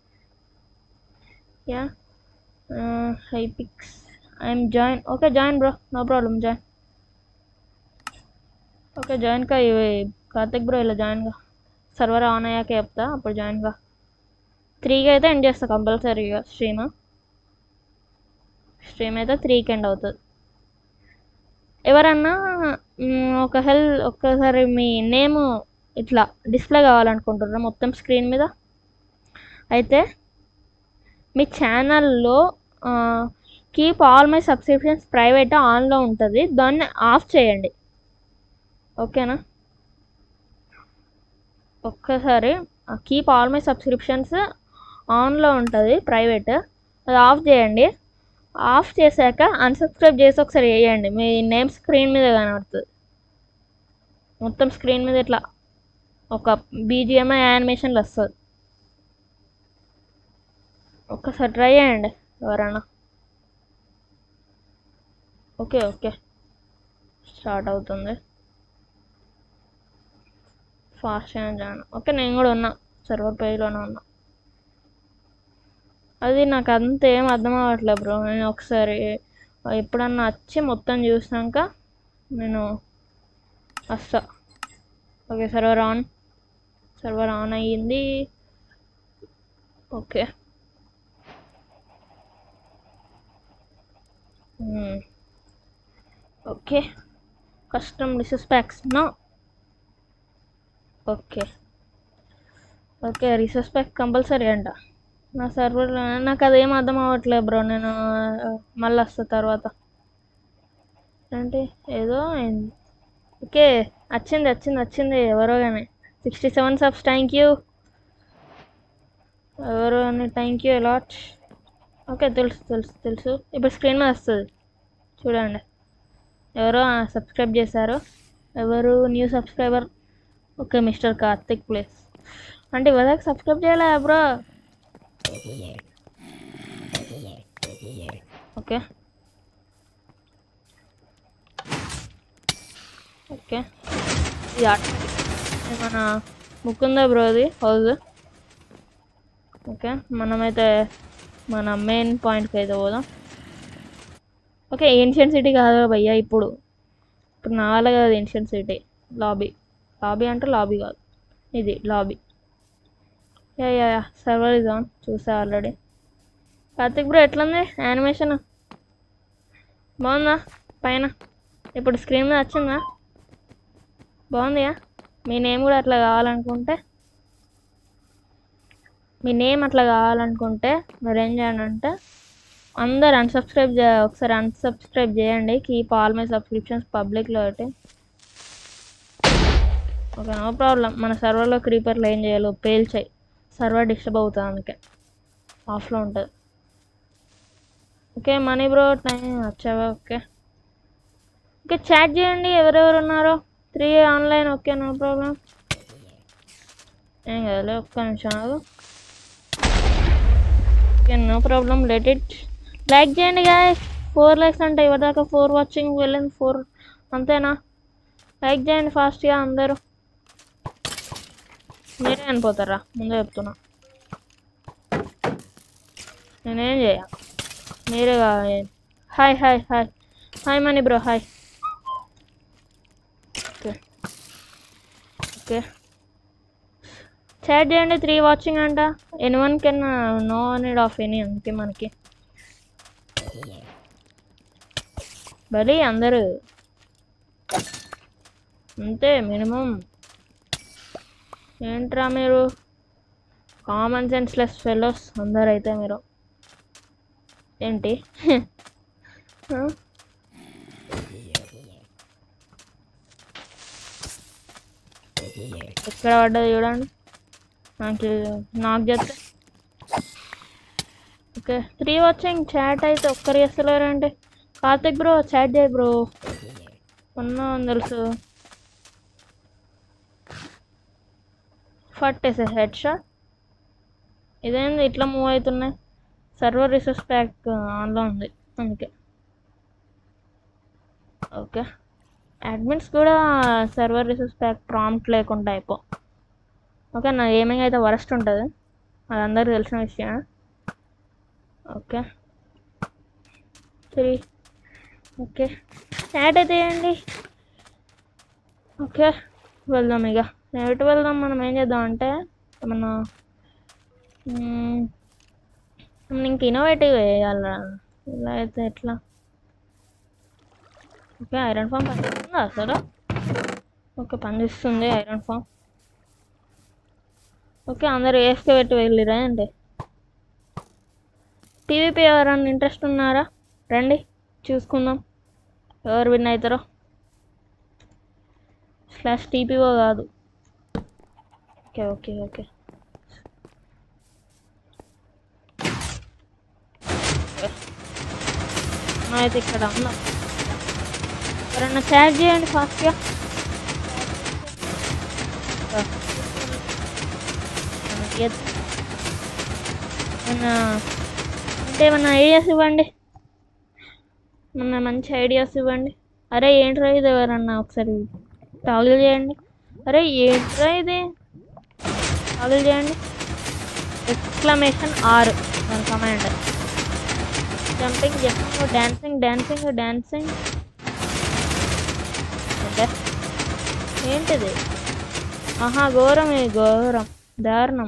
yeah Hypixel I'm join okay join bro no problem join okay join కా ఇవి కార్తిక్ బ్రో ఇలా జాయిన్గా సర్వర్ ఆన్ అయ్యాక చెప్తా అప్పుడు జాయిన్గా త్రీకి అయితే ఎండ్ చేస్తా కంపల్సరీగా స్ట్రీమ్ స్ట్రీమ్ అయితే త్రీకి ఎండ్ అవుతుంది ఎవరన్నా మ్, ఒక హెల్ ఒక్కసారి మీ నేమ్ ఇట్లా డిస్ప్లే కావాలనుకుంటున్నారా మొత్తం స్క్రీన్ మీద అయితే మీ ఛానల్లో keep all my subscriptions private ఆన్లో ఉంటుంది దాన్ని ఆఫ్ చేయండి ఓకేనా ఒక్కసారి కీప్ ఆల్ మై సబ్స్క్రిప్షన్స్ ఆన్లో ఉంటుంది ప్రైవేట్ అది ఆఫ్ చేయండి ఆఫ్ చేశాక అన్సబ్స్క్రైబ్ చేసి ఒకసారి వేయండి మీ నేమ్ స్క్రీన్ మీద కనబడుతుంది మొత్తం స్క్రీన్ మీద ఇట్లా ఒక బీజిఎంఐ యానిమేషన్లు వస్తుంది ఒక్కసారి ట్రై చేయండి ఎవరైనా ఓకే ఓకే స్టార్ట్ అవుతుంది ఫాస్ట్ జాయిన్ ఓకే నేను కూడా ఉన్నా సర్వర్ పేజ్లోనే ఉన్నా అది నాకు అంత ఏం అర్థం అవ్వట్లేదు బ్రో నేను ఒకసారి ఎప్పుడన్నా వచ్చి మొత్తం చూసినాక నేను వస్తా okay server on server on అయ్యింది okay okay custom resource packs no okay okay resource pack compulsory అంట నా సర్వర్లో నాకు అదేం అర్థం అవ్వట్లేదు బ్రో నేను మళ్ళీ వస్తా తర్వాత అంటే ఏదో అయింది ఓకే వచ్చింది వచ్చింది వచ్చింది ఎవరో కానీ sixty seven subs thank you ఎవరో అని థ్యాంక్ యూ అలాట్ ఓకే తెలుసు తెలుసు తెలుసు ఇప్పుడు స్క్రీన్ మీద వస్తుంది చూడండి ఎవరో సబ్స్క్రైబ్ చేశారు ఎవరు new subscriber okay mister Karthik place అంటే ఇవ్వదాకా సబ్స్క్రైబ్ చేయాలా బ్రో ఓకే ఓకే ఇది ఆట- ఇది మన ముకుందా బ్రో అది హౌస్ ఓకే మనమైతే మన మెయిన్ పాయింట్కి అయితే పోదాం ఓకే ఏన్షియన్ సిటీ కాదు భయ్యా ఇప్పుడు ఇప్పుడు నా వల్ల కాదు ఏన్షియన్ సిటీ లాబీ లాబీ అంటే లాబీ కాదు ఇది lobby yeah yeah yeah server is on చూసా ఆల్రెడీ కార్తిక్ బ్రో ఎట్లుంది యానిమేషన్ బాగుందా పైన ఇప్పుడు స్క్రీన్ మీద వచ్చిందా బాగుందియా మీ నేమ్ కూడా అట్లా కావాలనుకుంటే మీ నేమ్ అట్లా కావాలనుకుంటే మీరు ఏం చేయండి అంటే అందరు అన్సబ్స్క్రైబ్ చే ఒకసారి అన్సబ్స్క్రైబ్ చేయండి కీప్ ఆల్ మై సబ్స్క్రిప్షన్స్ పబ్లిక్లో ఒకటి ఓకే నో ప్రాబ్లం మన సర్వర్లో క్రీపర్లు ఏం చేయాలో పేల్చాయి సర్వర్ డిస్టర్బ్ అవుతుంది అందుకే ఆఫ్లో ఉంటుంది ఓకే మనీ బ్రో టైం వచ్చావా ఓకే ఓకే చాట్ చేయండి ఎవరెవరు ఉన్నారో three online okay no problem ఏం కదలే ఒక్క నిమిషం ఆగు okay no problem let it like చేయండి గాయ ఫోర్ లైక్స్ అంటే ఇవ్వదాకా ఫోర్ వాచింగ్ వెళ్ళింది ఫోర్ అంతేనా లైక్ చేయండి ఫాస్ట్గా అందరూ మీరే అనిపోతారా ముందే చెప్తున్నా నేనేం చేయ మీరే కావాలి hi hi hi hi Mani bro hi okay okay chat చేయండి త్రీ వాచింగ్ అంట and one can no need of any అందుకే మనకి బలి అందరూ అంతే మినిమం ఏంట్రా మీరు కామన్ సెన్స్ లెస్ ఫెలోస్ అందరు అయితే మీరు ఏంటి ఆ? ఎక్కడ పడ్డది చూడండి నాకు నాకు చెప్తే ఓకే త్రీ వాచింగ్ చాట్ అయితే ఒక్కరు చేస్తలేరంటే కార్తిక్ బ్రో చాట్ చేయి బ్రో ఉన్నా తెలుసు ఫట్ వేసే హెడ్ షాట్ ఇదేంది ఇట్లా మూవ్ అవుతున్నాయి సర్వర్ రిసోర్స్ ప్యాక్ ఆన్లో ఉంది అందుకే ఓకే అడ్మిన్స్ కూడా సర్వర్ రిసోర్స్ ప్యాక్ ప్రాంప్ట్ లేకుండా అయిపో ఓకే నా గేమింగ్ అయితే వరస్ట్ ఉంటుంది అది అందరికీ తెలిసిన విషయం ఓకే త్రీ ఓకే యాడ్ అయితే వేయండి ఓకే వెళ్దాం ఇక ఎటు వెళ్దాం మనం ఏం చేద్దాం అంటే మన మ్మ్, మనం ఇంక ఇన్నోవేటివ్ వేయాలరా ఇలా అయితే ఎట్లా ఓకే ఐరన్ ఫామ్ పనిచేస్తుందా అసలు ఓకే పనిచేస్తుంది ఐరన్ ఫామ్ ఓకే అందరు వేసుకు పెట్టి వెళ్ళిరా ఏంటి టీవీపీ ఎవరన్నా ఇంట్రెస్ట్ ఉన్నారా రండి చూసుకుందాం ఎవరు విన్ అవుతారో స్లాష్ టీపీఓ కాదు ఓకే ఓకే ఓకే అయితే ఇక్కడ ఉన్నాం ఎవరన్నా చాట్ చేయండి ఫాస్ట్గా ఏమన్నా అంటే ఏమన్నా ఐడియాస్ ఇవ్వండి ఏమన్నా మంచి ఐడియాస్ ఇవ్వండి అరే ఏంట్రా ఇది ఎవరన్నా ఒకసారి టాగుల్ చేయండి అరే ఏంట్రా ఇది టాగుల్ చేయండి ఎక్స్క్లమేషన్ ఆర్ మన command jumping jumping dancing dancing dancing అంటే ఏంటిది ఆహా ఘోరం ఇది ఘోరం దారుణం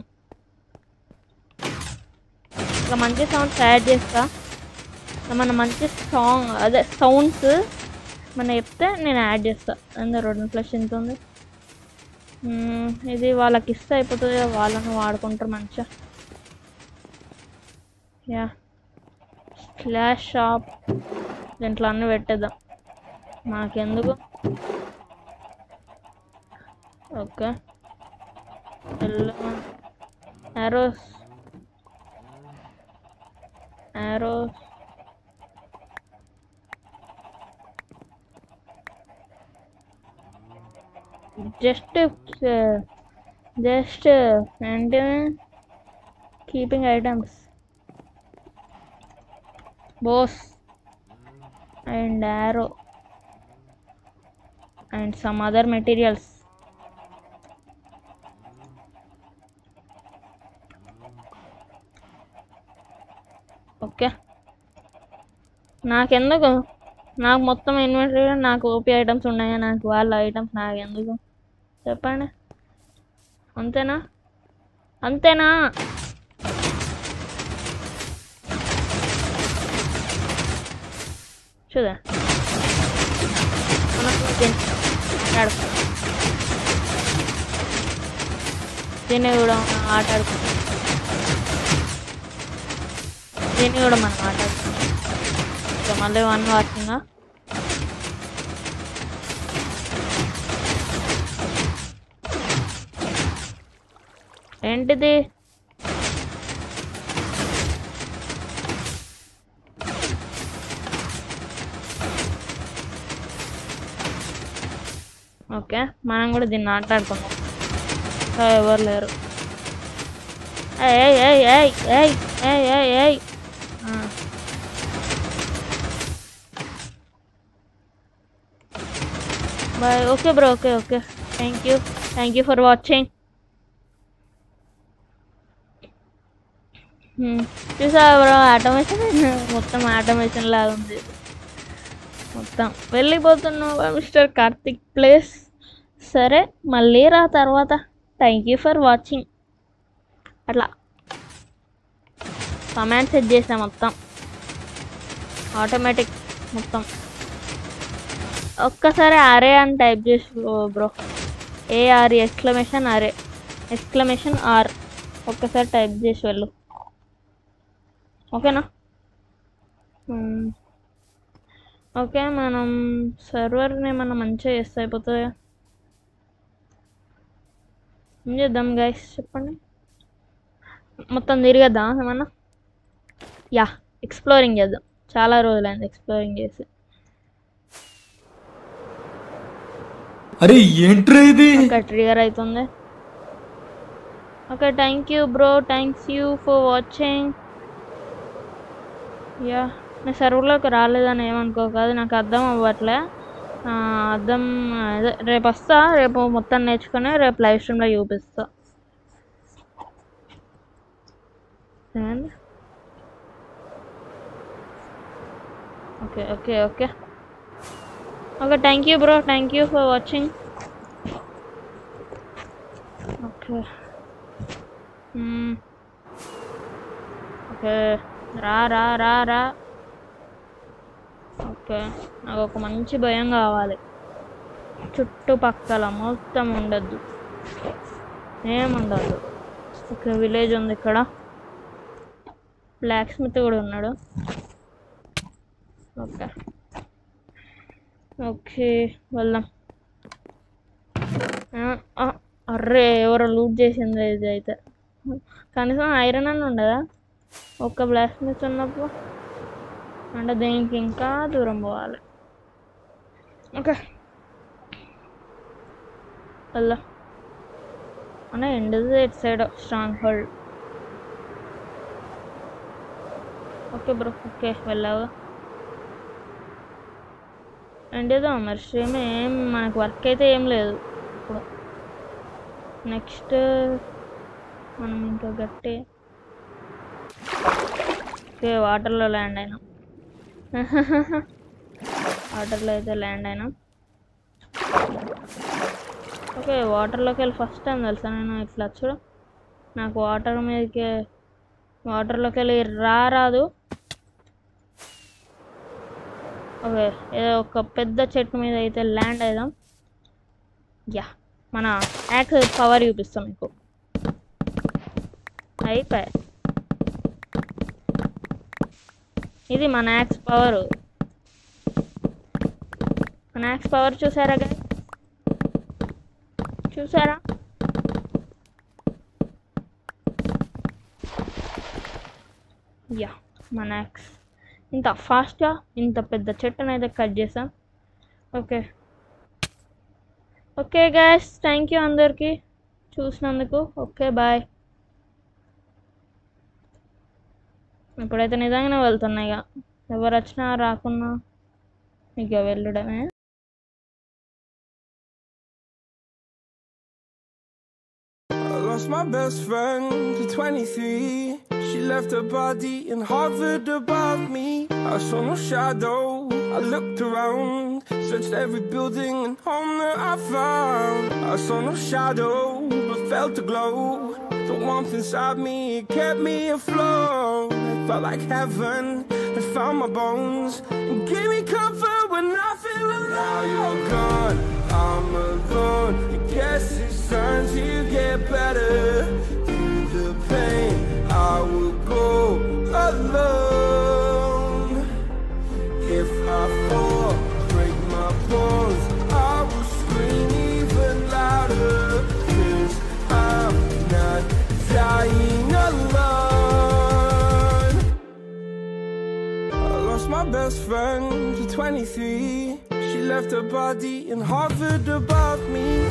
ఇక మంచి సౌండ్స్ యాడ్ చేస్తా ఇక మన మంచి సాంగ్ అదే సౌండ్స్ మన చెప్తే నేను యాడ్ చేస్తా అందరు రెండు ఫ్లష్ ఎంత ఉంది మ్మ్, ఇది వాళ్ళకి ఇస్తే అయిపోతుంది వాళ్ళను వాడుకుంటారు మంచిగా యా స్లాష్ షాప్ దీంట్లో అన్నీ పెట్టేద్దాం మాకెందుకు okay arrows arrows just just ఏంటి keeping items bows and arrow and some other materials okay నాకెందుకు నాకు మొత్తం ఇన్వెంటరీలో నాకు ఓపీ ఐటమ్స్ ఉన్నాయా నాకు వాళ్ళ ఐటమ్స్ నాకు ఎందుకు చెప్పండి అంతేనా అంతేనా చూదా మనకు దీన్ని ఆటాడుకో దీన్ని కూడా మనం ఆటాడుకుంటాం దీన్ని కూడా మనం ఆటాడుకుంటాం ఇంకా మళ్ళీ వన్ వాచింగా ఏంటిది ఓకే మనం కూడా దీన్ని ఆటాడుకుందాం ఇంకా ఎవరు లేరు ఏయ్ ఏయ్ ఏయ్ ఏయ్ ఏయ్ ఏయ్ ఏయ్ ఆ. Bye okay bro okay okay thank you thank you for watching చూసా బ్రో ఆటోమేషన్ మొత్తం ఆటోమేషన్ లాగా ఉంది మొత్తం వెళ్ళిపోతున్నావు మిస్టర్ కార్తిక్ ప్లేస్ సరే మళ్ళీ రా తర్వాత థ్యాంక్ యూ ఫర్ వాచింగ్ అట్లా కమాండ్ సెట్ చేసా మొత్తం ఆటోమేటిక్ మొత్తం ఒక్కసారి అరే అని టైప్ చేసి బ్రో ఏఆర్ ఎక్స్క్లమేషన్ అరే ఎక్స్క్లమేషన్ ఆర్ ఒక్కసారి టైప్ చేసి వెళ్ళు ఓకేనా మ్మ్. ఓకే మనం సర్వర్ని మనం మంచిగా చేస్తే అయిపోతుంది ఏం చేద్దాం గైస్ చెప్పండి మొత్తం తిరిగేద్దాం ఏమన్నా యా ఎక్స్ప్లోరింగ్ చేద్దాం చాలా రోజులైంది ఎక్స్ప్లోరింగ్ చేసి అరే ఏంట్రా ఇది ఓకే ట్రిగర్ అవుతుంది okay thank you bro thanks you for watching yeah నేను సర్వర్లోకి రాలేదని ఏమనుకోక అది నాకు అర్థం అవ్వట్లే ఆ, అర్థం అదే రేపు వస్తా రేపు మొత్తం నేర్చుకుని రేపు లైవ్ స్ట్రీమ్లో చూపిస్తా ఏమండి? Okay okay okay okay thank you bro thank you for watching okay okay రా రా రా రా ఓకే ఓకే నాకు ఒక మంచి భయం కావాలి చుట్టుపక్కల మొత్తం ఉండద్దు ఏముండదు ఓకే విలేజ్ ఉంది ఇక్కడ బ్లాక్ స్మిత్ కూడా ఉన్నాడు ఓకే ఓకే వెళ్దాం ఆ, ఆ, అర్రే ఎవరో లూట్ చేసింది ఇది అయితే కనీసం ఐరన్ అని ఉండదా ఒక్క బ్లాక్ స్మిత్ ఉన్నప్పుడు అంటే దీనికి ఇంకా దూరం పోవాలి ఓకే వెళ్దాం అన్న ఎండది ఇటు side stronghold okay bro okay వెళ్ళావు ఎండేదో మరి స్ట్రీమ్ ఏం మనకు వర్క్ అయితే ఏం లేదు ఇప్పుడు నెక్స్ట్ మనం ఇంకా గట్టి ఓకే వాటర్లో ల్యాండ్ అయినాం వాటర్లో అయితే ల్యాండ్ అయినాం ఓకే వాటర్లోకి వెళ్ళి ఫస్ట్ టైం తెలుసా నేను ఇట్లా చూడు నాకు వాటర్ మీదకి వాటర్లోకి వెళ్ళి రారాదు ఓకే ఏదో ఒక పెద్ద చెట్టు మీద అయితే ల్యాండ్ అయిదాం యా మన యాక్స్ పవర్ చూపిస్తాం మీకు అయిపోయా ఇది మన యాక్స్ పవర్ మన యాక్స్ పవర్ చూసారా guys? చూసారా యా మన యాక్స్ ఇంత ఫాస్ట్గా ఇంత పెద్ద చెట్టును అయితే కట్ చేసాం okay okay guys thank you అందరికీ చూసినందుకు ఓకే బాయ్ ఇప్పుడైతే నిజంగానే వెళ్తున్నా ఇక ఎవరు వచ్చినా రాకున్నా ఇక వెళ్ళడమే I lost my best friend to 23. She left her body and hovered above me. I saw no shadow. I looked around, searched every building and home that I found. I saw no shadow, but felt a glow. The warmth inside me it kept me afloat. It felt like heaven had found my bones and gave me comfort when I feel alone. Now you're gone, I'm alone. I guess it's time to get better. Through the pain, I will go alone. If I fall, break my bones, I will scream even louder. Cause I'm not dying alone. I lost my best friend to 23. She left her body and hovered above me.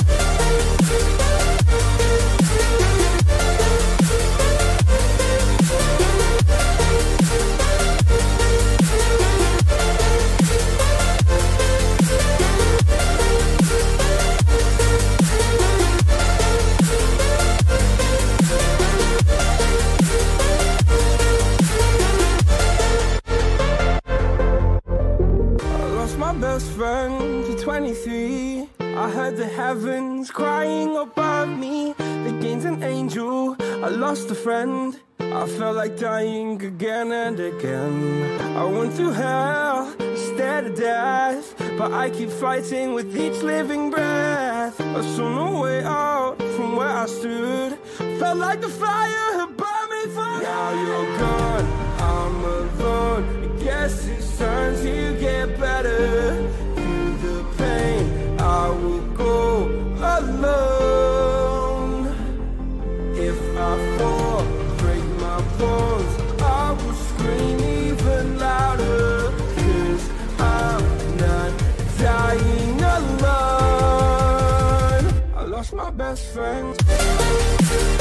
I lost my best friend to 23. I heard the heavens crying above me. The gained an angel, I lost a friend. I felt like dying again and again. I went through hell, stared at death. But I keep fighting with each living breath. I saw no way out from where I stood. Felt like the fire had burned me for Now you're gone, I'm alone. I guess it's time to get better. Through the pain, I will go alone. If I fall, break my bones, I will scream even louder. Cause I'm not dying alone. I lost my best friend.